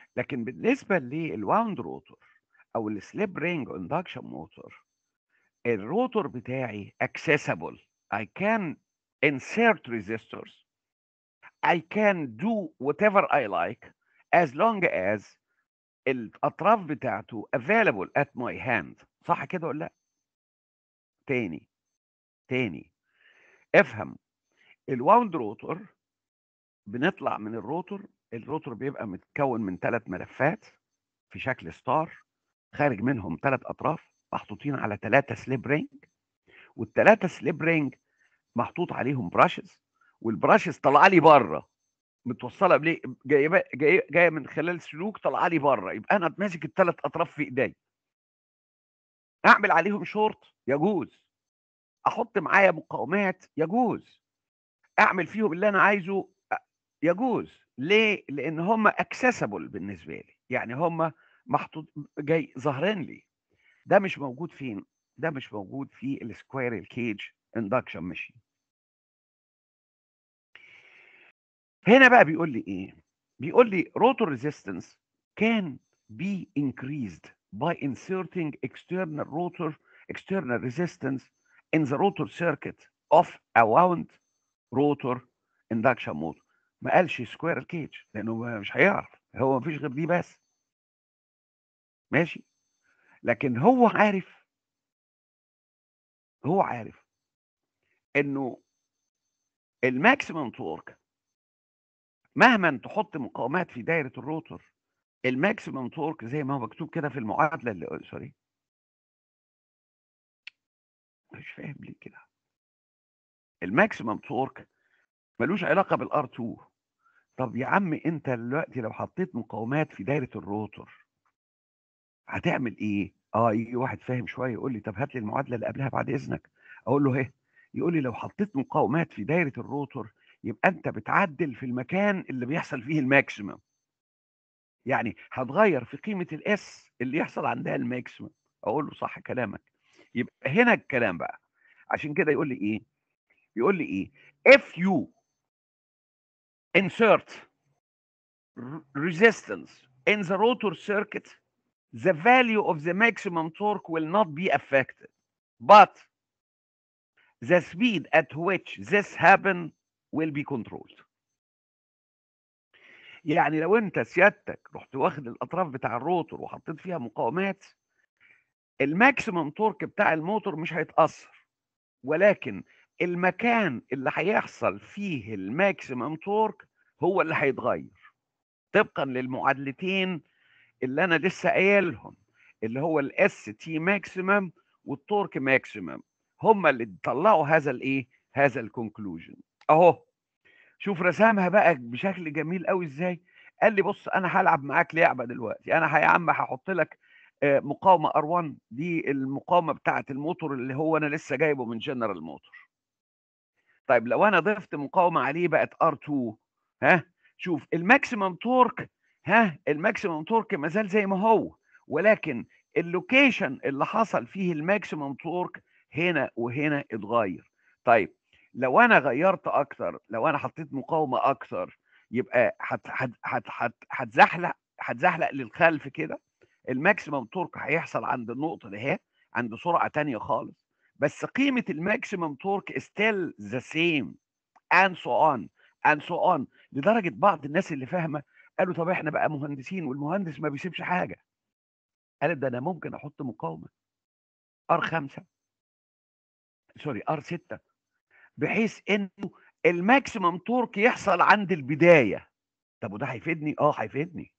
لكن بالنسبه للواوند روتور او السليب رينج اندكشن موتور الروتور بتاعي accessible I can insert resistors I can do whatever I like as long as الاطراف بتاعته available at my hand صح كده ولا لا تاني تاني افهم الواوند روتور بنطلع من الروتور الروتور بيبقى متكون من ثلاث ملفات في شكل ستار خارج منهم ثلاث اطراف محطوطين على ثلاثه سليب رينج والثلاثه سليب رينج محطوط عليهم براشز والبراشز طالعه لي بره متوصله بليه جايه جايه جايه من خلال سلوك طالعه لي بره يبقى انا ماسك الثلاث اطراف في ايدي اعمل عليهم شورت يجوز احط معايا مقاومات يجوز اعمل فيهم اللي انا عايزه يجوز ليه لان هم اكسسبل بالنسبه لي يعني هم محطوط جاي ظاهرين لي ده مش موجود فين ده مش موجود في السكويرل كيج اندكشن ماشين هنا بقى بيقول لي ايه بيقول لي rotor resistance can be increased by inserting external rotor external resistance in the rotor circuit of a wound rotor induction motor ما قالش سكوير كيج لانه مش هيعرف هو مفيش غير دي بس ماشي لكن هو عارف هو عارف انه الماكسيمم تورك مهما تحط مقاومات في دايره الروتور الماكسيمم تورك زي ما هو مكتوب كده في المعادله اللي سوري مش فاهم ليه كده الماكسيمم تورك ملوش علاقه بالار 2 طب يا عم انت دلوقتي لو حطيت مقاومات في دايره الروتور هتعمل ايه اه يجي واحد فاهم شويه يقول لي طب هات لي المعادله اللي قبلها بعد اذنك اقول له ايه يقول لي لو حطيت مقاومات في دايره الروتور يبقى انت بتعدل في المكان اللي بيحصل فيه الماكسيمم يعني هتغير في قيمه الاس اللي يحصل عندها الماكسيمم اقول له صح كلامك يبقى هنا الكلام بقى عشان كده يقول لي ايه يقول لي ايه if you insert resistance in the rotor circuit the value of the maximum torque will not be affected but the speed at which this happen will be controlled يعني لو انت سيادتك رحت واخد الاطراف بتاع الروتور وحطيت فيها مقاومات الماكسيمم تورك بتاع الموتور مش هيتاثر ولكن المكان اللي هيحصل فيه الماكسيمم تورك هو اللي هيتغير طبقا للمعادلتين اللي انا لسه قايلهم اللي هو الاس تي ماكسيمم والتورك ماكسيمم هما اللي طلعوا هذا الايه هذا الكونكلوجن اهو شوف رسمها بقى بشكل جميل قوي ازاي قال لي بص انا هلعب معاك لعبه دلوقتي انا يا عم هحط لك مقاومه ار1 دي المقاومه بتاعه الموتور اللي هو انا لسه جايبه من جنرال موتور طيب لو انا ضفت مقاومه عليه بقت ار2 ها شوف الماكسيمم تورك ها الماكسيمم تورك ما زال زي ما هو ولكن اللوكيشن اللي حصل فيه الماكسيمم تورك هنا وهنا اتغير طيب لو انا غيرت اكتر لو انا حطيت مقاومه اكتر يبقى هتزحلق هتزحلق للخلف كده الماكسيمم تورك هيحصل عند النقطه دي عند سرعه تانية خالص بس قيمه الماكسيمم تورك ستيل ذا سيم and so on and so on لدرجه بعض الناس اللي فاهمه قالوا طب احنا بقى مهندسين والمهندس ما بيسيبش حاجه قال ده انا ممكن احط مقاومه ار 5 سوري ار 6 بحيث انه الماكسيمم تورك يحصل عند البدايه طب وده هيفيدني اه هيفيدني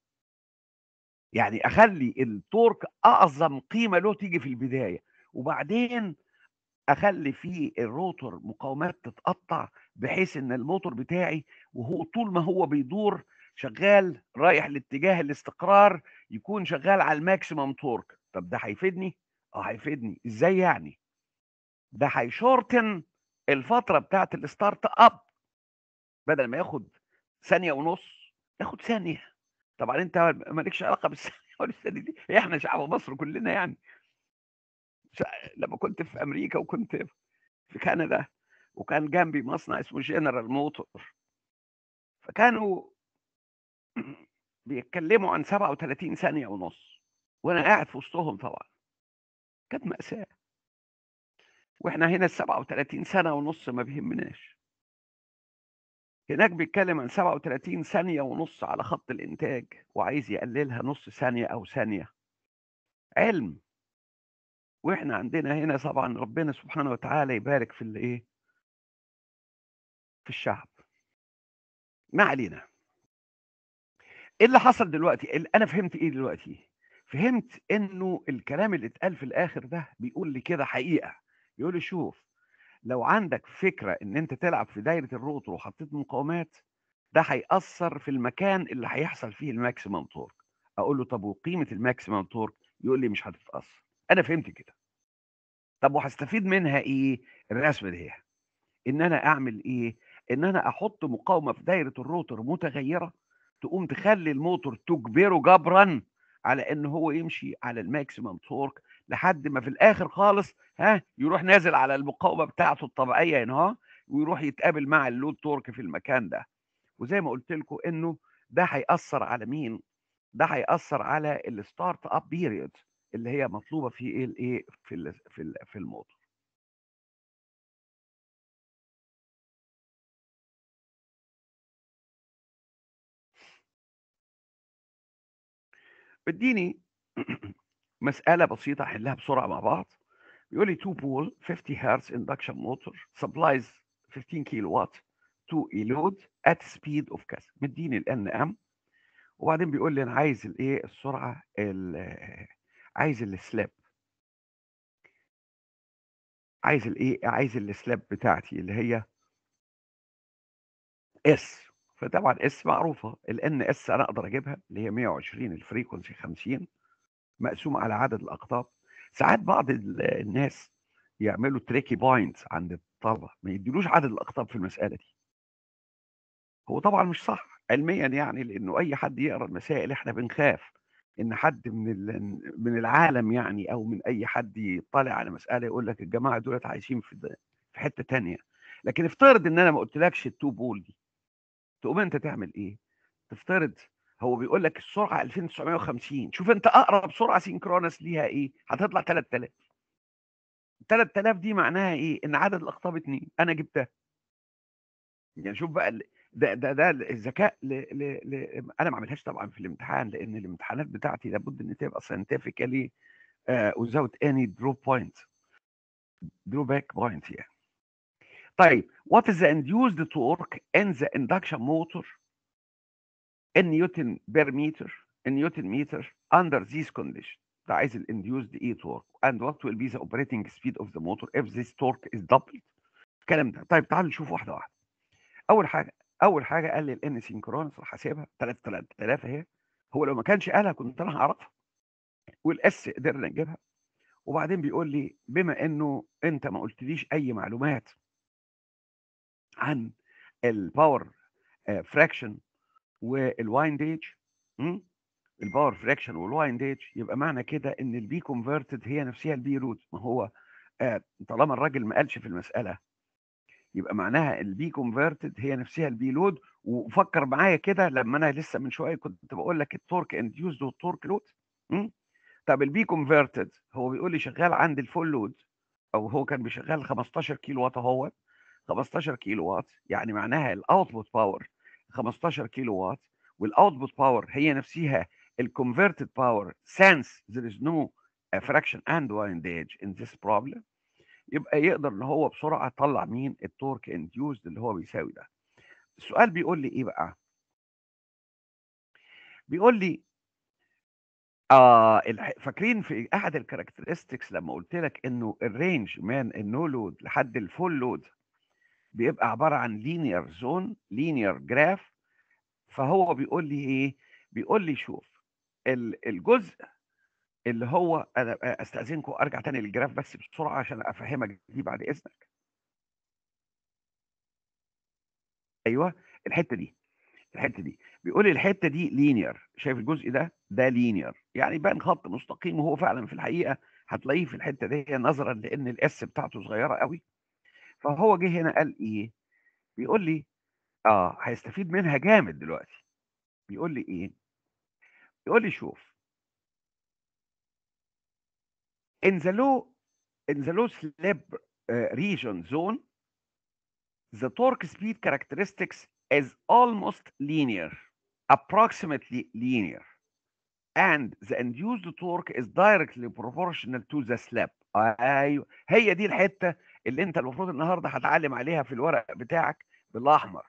يعني اخلي التورك اعظم قيمه له تيجي في البدايه وبعدين اخلي فيه الروتور مقاومات تتقطع بحيث ان الموتور بتاعي وهو طول ما هو بيدور شغال رايح لاتجاه الاستقرار يكون شغال على الماكسيمم تورك طب ده هيفيدني اه هيفيدني ازاي يعني ده هيشورتن الفتره بتاعت الستارت اب بدل ما ياخد ثانيه ونص ياخد ثانيه طبعا انت مالكش علاقه بالثانيه ولا الثانيه دي احنا شعب مصر كلنا يعني لما كنت في امريكا وكنت في كندا وكان جنبي مصنع اسمه جنرال موتور فكانوا بيتكلموا عن 37 ثانيه ونص وانا قاعد في وسطهم طبعا كانت ماساه واحنا هنا ال 37 سنه ونص ما بيهمناش هناك بيتكلم عن 37 ثانيه ونص على خط الانتاج وعايز يقللها نص ثانيه او ثانيه علم واحنا عندنا هنا طبعا ربنا سبحانه وتعالى يبارك في الايه في الشعب ما علينا ايه اللي حصل دلوقتي ال- انا فهمت ايه دلوقتي فهمت انه الكلام اللي اتقال في الاخر ده بيقول لي كده حقيقه يقول لي شوف لو عندك فكره ان انت تلعب في دايره الروتر وحطيت مقاومات ده هيأثر في المكان اللي هيحصل فيه الماكسيمم تورك اقول له طب وقيمه الماكسيمم تورك يقول لي مش هتتأثر انا فهمت كده طب وهستفيد منها ايه الرسمه دي ان انا اعمل ايه ان انا احط مقاومه في دايره الروتر متغيره تقوم تخلي الموتور تجبره جبرا على ان هو يمشي على الماكسيمم تورك لحد ما في الاخر خالص ها يروح نازل على المقاومه بتاعته الطبيعيه هنا ها ويروح يتقابل مع اللود تورك في المكان ده وزي ما قلت لكم انه ده هيأثر على مين ده هيأثر على الستارت اب بيريود اللي هي مطلوبه في ايه الايه في ال في ال في الموتور اديني مسألة بسيطة أحلها بسرعة مع بعض بيقول لي 2 بول 50 هرتز induction motor supplies 15 كيلو وات to a load at speed of كذا مديني ال ام وبعدين بيقول لي أنا عايز الإيه السرعة ال- عايز السلاب عايز الإيه عايز السلاب بتاعتي اللي هي اس فطبعا اس معروفة الان اس أنا أقدر أجيبها اللي هي 120 الفريكونسي 50 مقسوم على عدد الاقطاب ساعات بعض ال- الناس يعملوا تريكي بوينت عند الطلبه ما يديلوش عدد الاقطاب في المساله دي هو طبعا مش صح علميا يعني لانه اي حد يقرا المسائل احنا بنخاف ان حد من ال- من العالم يعني او من اي حد يطلع على مساله يقول لك الجماعه دولت عايشين في د- في حته تانية لكن افترض ان انا ما قلتلكش التو بول دي تقوم انت تعمل ايه تفترض هو بيقول لك السرعه 2950 شوف انت اقرب سرعه سينكرونس ليها ايه هتطلع 3000 3000 دي معناها ايه ان عدد الاقطاب اتنين انا جبتها يعني شوف بقى ال- ده ده ده الذكاء ل... ل... ل... انا ما عملهاش طبعا في الامتحان لان الامتحانات بتاعتي لابد ان تبقى scientifically uh, without any draw point drawback point يعني طيب what is the induced torque in the induction motor in newton per meter in newton meter under these conditions ده عايز ال induced e torque and what will be the operating speed of the motor if this torque is doubled الكلام ده طيب تعالوا نشوف واحده واحده اول حاجه اول حاجه قال لي الان سينكرونس راح حاسبها 3000 اهي هو لو ما كانش قالها كنت انا هعرفها والاس قدرنا نجيبها وبعدين بيقول لي بما انه انت ما قلتليش اي معلومات عن الباور فراكشن والواينديج الباور فراكشن والواينديج يبقى معنى كده ان البي كونفرتد هي نفسها البي روت ما هو آه، طالما الراجل ما قالش في المساله يبقى معناها البي كونفرتد هي نفسها البي لود وفكر معايا كده لما انا لسه من شويه كنت بقول لك التورك انديوزد والتورك لود م? طب البي كونفرتد هو بيقول لي شغال عند الفول لود او هو كان بيشغل 15 كيلو وات اهو 15 كيلو وات يعني معناها الاوتبوت باور 15 كيلو وات والاوتبوت باور هي نفسها الكونفرتد باور since there is no uh, fraction and windage in this problem يبقى يقدر ان هو بسرعه يطلع مين التورك انديوزد اللي هو بيساوي ده السؤال بيقول لي ايه بقى بيقول لي آه الح- فاكرين في احد الكاركترستكس لما قلت لك انه الرينج من النو لود لحد الفول لود بيبقى عباره عن لينير زون لينير جراف فهو بيقول لي ايه بيقول لي شوف ال- الجزء اللي هو انا استاذنكم ارجع تاني للجراف بس بسرعه عشان افهمك دي بعد اذنك ايوه الحته دي الحته دي بيقول لي الحته دي لينير شايف الجزء ده ده لينير يعني بان خط مستقيم وهو فعلا في الحقيقه هتلاقيه في الحته دي نظرا لان الاس بتاعته صغيره قوي فهو جه هنا قال ايه بيقول لي اه هيستفيد منها جامد دلوقتي بيقول لي ايه يقول لي شوف in the low in the low slab uh, region zone the torque speed characteristics is almost linear approximately linear and the induced torque is directly proportional to the slab ايوه هي دي الحته اللي انت المفروض النهارده هتعلم عليها في الورق بتاعك بالاحمر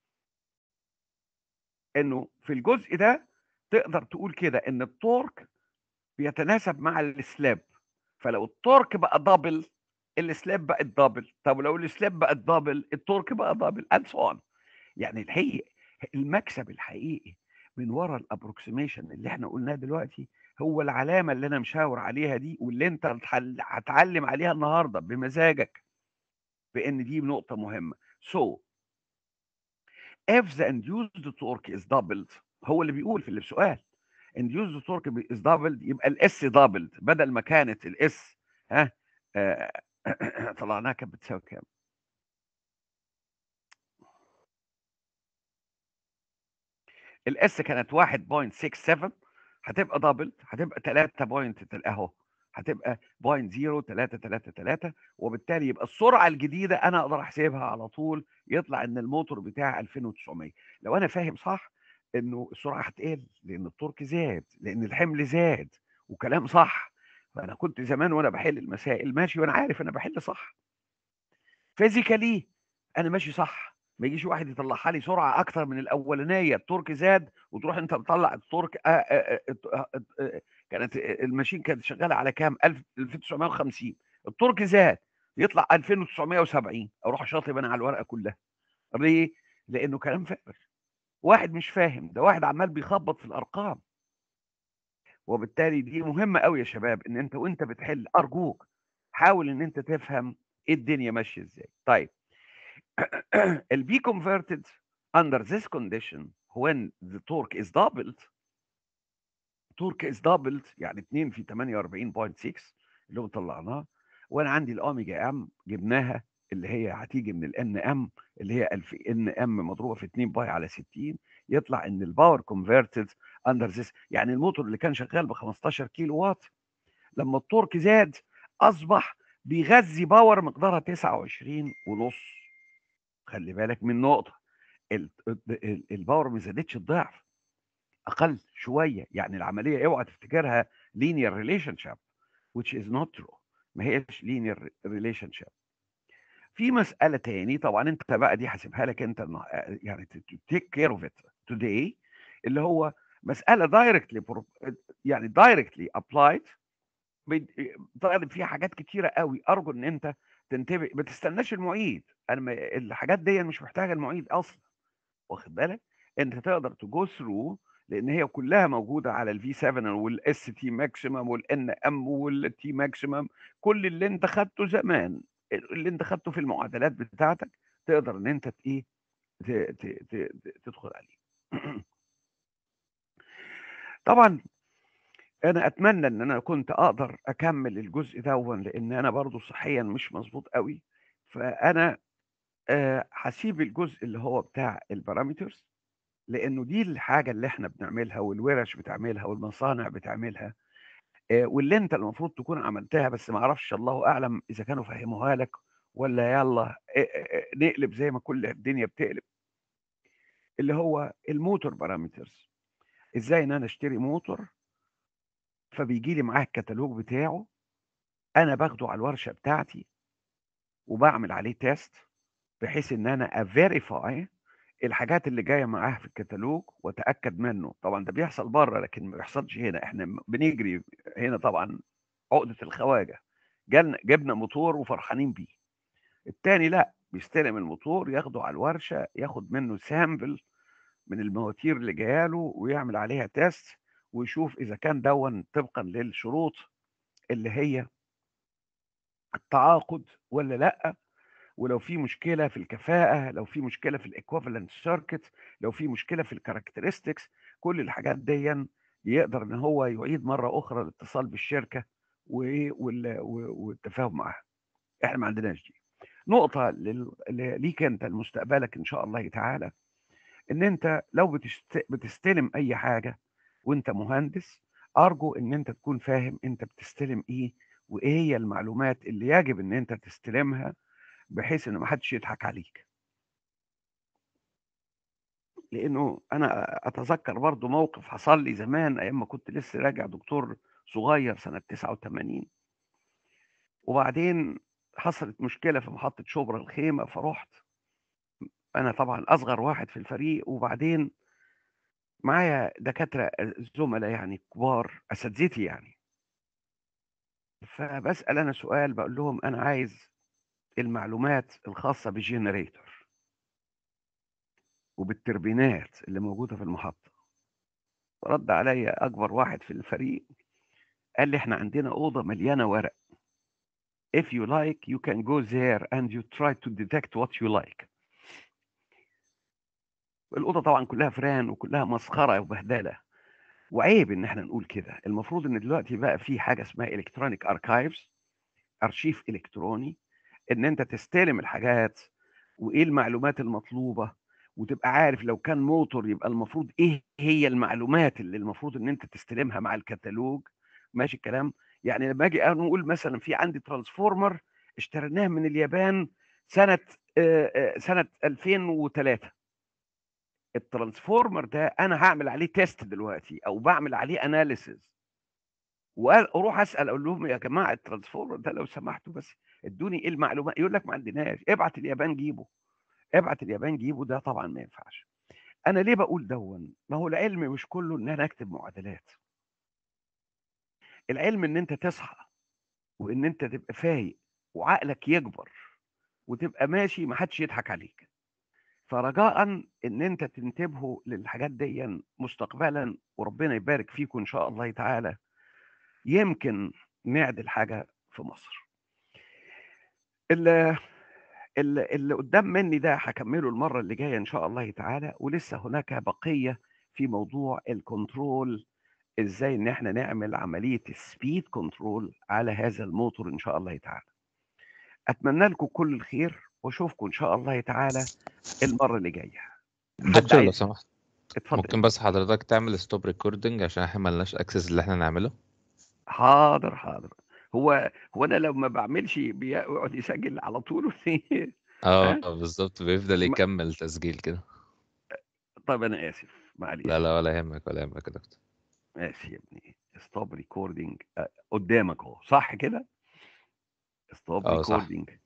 انه في الجزء ده تقدر تقول كده ان التورك بيتناسب مع السلاب فلو التورك بقى دبل السلاب بقت دبل طب لو السلاب بقت دبل التورك بقى دبل اند سو اون يعني الحقيقه المكسب الحقيقي من ورا الابروكسيميشن اللي احنا قلناه دلوقتي هو العلامه اللي انا مشاور عليها دي واللي انت هتحل- هتعلم عليها النهارده بمزاجك بان دي نقطه مهمه so if the induced torque is doubled هو اللي بيقول في السؤال induced torque is doubled يبقى الاس doubled بدل ما كانت الاس ها آه، طلعناها كانت بتساوي كام؟ الاس كانت 1.67 هتبقى دبل هتبقى 3 بوينت اهو هتبقى 0.0333 وبالتالي يبقى السرعه الجديده انا اقدر احسبها على طول يطلع ان الموتور بتاعي 2900 لو انا فاهم صح انه السرعه هتقل لان التورك زاد لان الحمل زاد وكلام صح فانا كنت زمان وانا بحل المسائل ماشي وانا عارف انا بحل صح فيزيكالي انا ماشي صح ما يجيش واحد يطلعها لي سرعه اكتر من الاولانيه التورك زاد وتروح انت مطلع التورك آه آه آه آه آه آه كانت الماشين كانت شغاله على كام 1000 1950 التورك زاد يطلع 2970 اروح شاطب انا على الورقه كلها ليه؟ لانه كلام فارغ واحد مش فاهم ده واحد عمال بيخبط في الارقام وبالتالي دي مهمه قوي يا شباب ان انت وانت بتحل ارجوك حاول ان انت تفهم ايه الدنيا ماشيه ازاي طيب ال be converted under this condition when the torque is doubled torque is doubled يعني 2 في 48.6 اللي هو طلعناه وانا عندي الاوميجا ام جبناها اللي هي هتيجي من الان ام اللي هي ان ام مضروبه في 2 باي على 60 يطلع ان الباور كونفرتد اندر ذس يعني الموتور اللي كان شغال ب 15 كيلو وات لما التورك زاد اصبح بيغذي باور مقدارها 29 ونص خلي بالك من نقطه ال- ال- الباور ما زادتش الضعف اقل شويه يعني العمليه اوعى تفتكرها linear relationship which is not true ما هيش linear relationship في مساله تاني طبعا انت بقى دي هسيبها لك انت النه- يعني تيك كير اوف ات today اللي هو مساله دايركتلي يعني دايركتلي ابلايد بتستخدم فيها حاجات كتيره قوي ارجو ان انت تنتبه ما تستناش المعيد انا ما- الحاجات دي مش محتاجه المعيد اصلا واخد بالك انت تقدر تجو ثرو لان هي كلها موجوده على الفي 7 والاس تي ماكسيمم والان ام والتي ماكسيمم كل اللي انت خدته زمان اللي انت خدته في المعادلات بتاعتك تقدر ان انت ت- ايه ت- ت- ت- ت- تدخل عليه طبعا انا اتمنى ان انا كنت اقدر اكمل الجزء ده لان انا برضو صحيا مش مظبوط قوي فانا آه، هسيب الجزء اللي هو بتاع البارامترز لانه دي الحاجه اللي احنا بنعملها والورش بتعملها والمصانع بتعملها آه، واللي انت المفروض تكون عملتها بس ما اعرفش الله اعلم اذا كانوا فهموها لك ولا يلا آه، آه، آه، نقلب زي ما كل الدنيا بتقلب اللي هو الموتور بارامترز ازاي ان انا اشتري موتور فبيجي لي معاه الكتالوج بتاعه انا باخده على الورشه بتاعتي وبعمل عليه تيست بحيث ان انا افيريفاي الحاجات اللي جايه معاه في الكتالوج واتاكد منه طبعا ده بيحصل بره لكن ما بيحصلش هنا احنا م- بنجري هنا طبعا عقده الخواجه جالنا جبنا موتور وفرحانين بيه التاني لا بيستلم الموتور ياخده على الورشه ياخد منه سامبل من المواتير اللي جايه له ويعمل عليها تيست ويشوف اذا كان دون طبقا للشروط اللي هي التعاقد ولا لا ولو في مشكله في الكفاءه لو في مشكله في الايكوفالنت سيركت لو في مشكله في الكاركترستكس كل الحاجات دي يقدر ان هو يعيد مره اخرى الاتصال بالشركه وايه وال- و- والتفاهم معاها احنا ما عندناش دي نقطه لل- ل- ليك انت لمستقبلك ان شاء الله تعالى ان انت لو بتست... بتستلم اي حاجه وانت مهندس ارجو ان انت تكون فاهم انت بتستلم ايه وايه هي المعلومات اللي يجب ان انت تستلمها بحيث ان محدش يضحك عليك لانه انا اتذكر برضو موقف حصل لي زمان ايام ما كنت لسه راجع دكتور صغير سنه 89 وبعدين حصلت مشكله في محطه شبرا الخيمه فرحت انا طبعا اصغر واحد في الفريق وبعدين معايا دكاتره زملاء يعني كبار اساتذتي يعني فبسال انا سؤال بقول لهم انا عايز المعلومات الخاصه بالجنريتور وبالتربينات اللي موجوده في المحطه رد عليا اكبر واحد في الفريق قال لي احنا عندنا اوضه مليانه ورق if you like you can go there and you try to detect what you like الاوضه طبعا كلها فران وكلها مسخره وبهدله وعيب ان احنا نقول كده المفروض ان دلوقتي بقى في حاجه اسمها الكترونيك اركايفز ارشيف الكتروني ان انت تستلم الحاجات وايه المعلومات المطلوبه وتبقى عارف لو كان موتور يبقى المفروض ايه هي المعلومات اللي المفروض ان انت تستلمها مع الكتالوج ماشي الكلام يعني لما اجي انا اقول مثلا في عندي ترانسفورمر اشتريناه من اليابان سنه آه، آه، سنه 2003 الترانسفورمر ده انا هعمل عليه تيست دلوقتي او بعمل عليه اناليسيز واروح اسال اقول لهم يا جماعه الترانسفورمر ده لو سمحتوا بس ادوني ايه المعلومات يقول لك ما عندناش ابعت اليابان جيبه ابعت اليابان جيبه ده طبعا ما ينفعش انا ليه بقول دون ما هو العلم مش كله ان انا اكتب معادلات العلم ان انت تصحى وان انت تبقى فايق وعقلك يكبر وتبقى ماشي ما حدش يضحك عليك فرجاء ان انت تنتبهوا للحاجات دي مستقبلا وربنا يبارك فيكم ان شاء الله تعالى يمكن نعدل حاجه في مصر اللي, اللي, اللي قدام مني ده هكمله المره اللي جايه ان شاء الله تعالى ولسه هناك بقيه في موضوع الكنترول ازاي ان احنا نعمل عمليه السبيد كنترول على هذا الموتور ان شاء الله تعالى اتمنى لكم كل الخير واشوفكم ان شاء الله تعالى المره اللي جايه حد دكتور لو عايز سمحت اتفضل ممكن بس حضرتك تعمل ستوب ريكوردنج عشان احنا ملناش اكسس اللي احنا نعمله حاضر حاضر هو هو انا لو ما بعملش بيقعد يسجل على طول اه ها بالظبط بيفضل ما- يكمل تسجيل كده طيب انا اسف معلش لا لا ولا يهمك ولا يهمك يا دكتور ماشي يا ابني ستوب ريكوردنج قدامك اهو صح كده ستوب اه صح ريكوردنج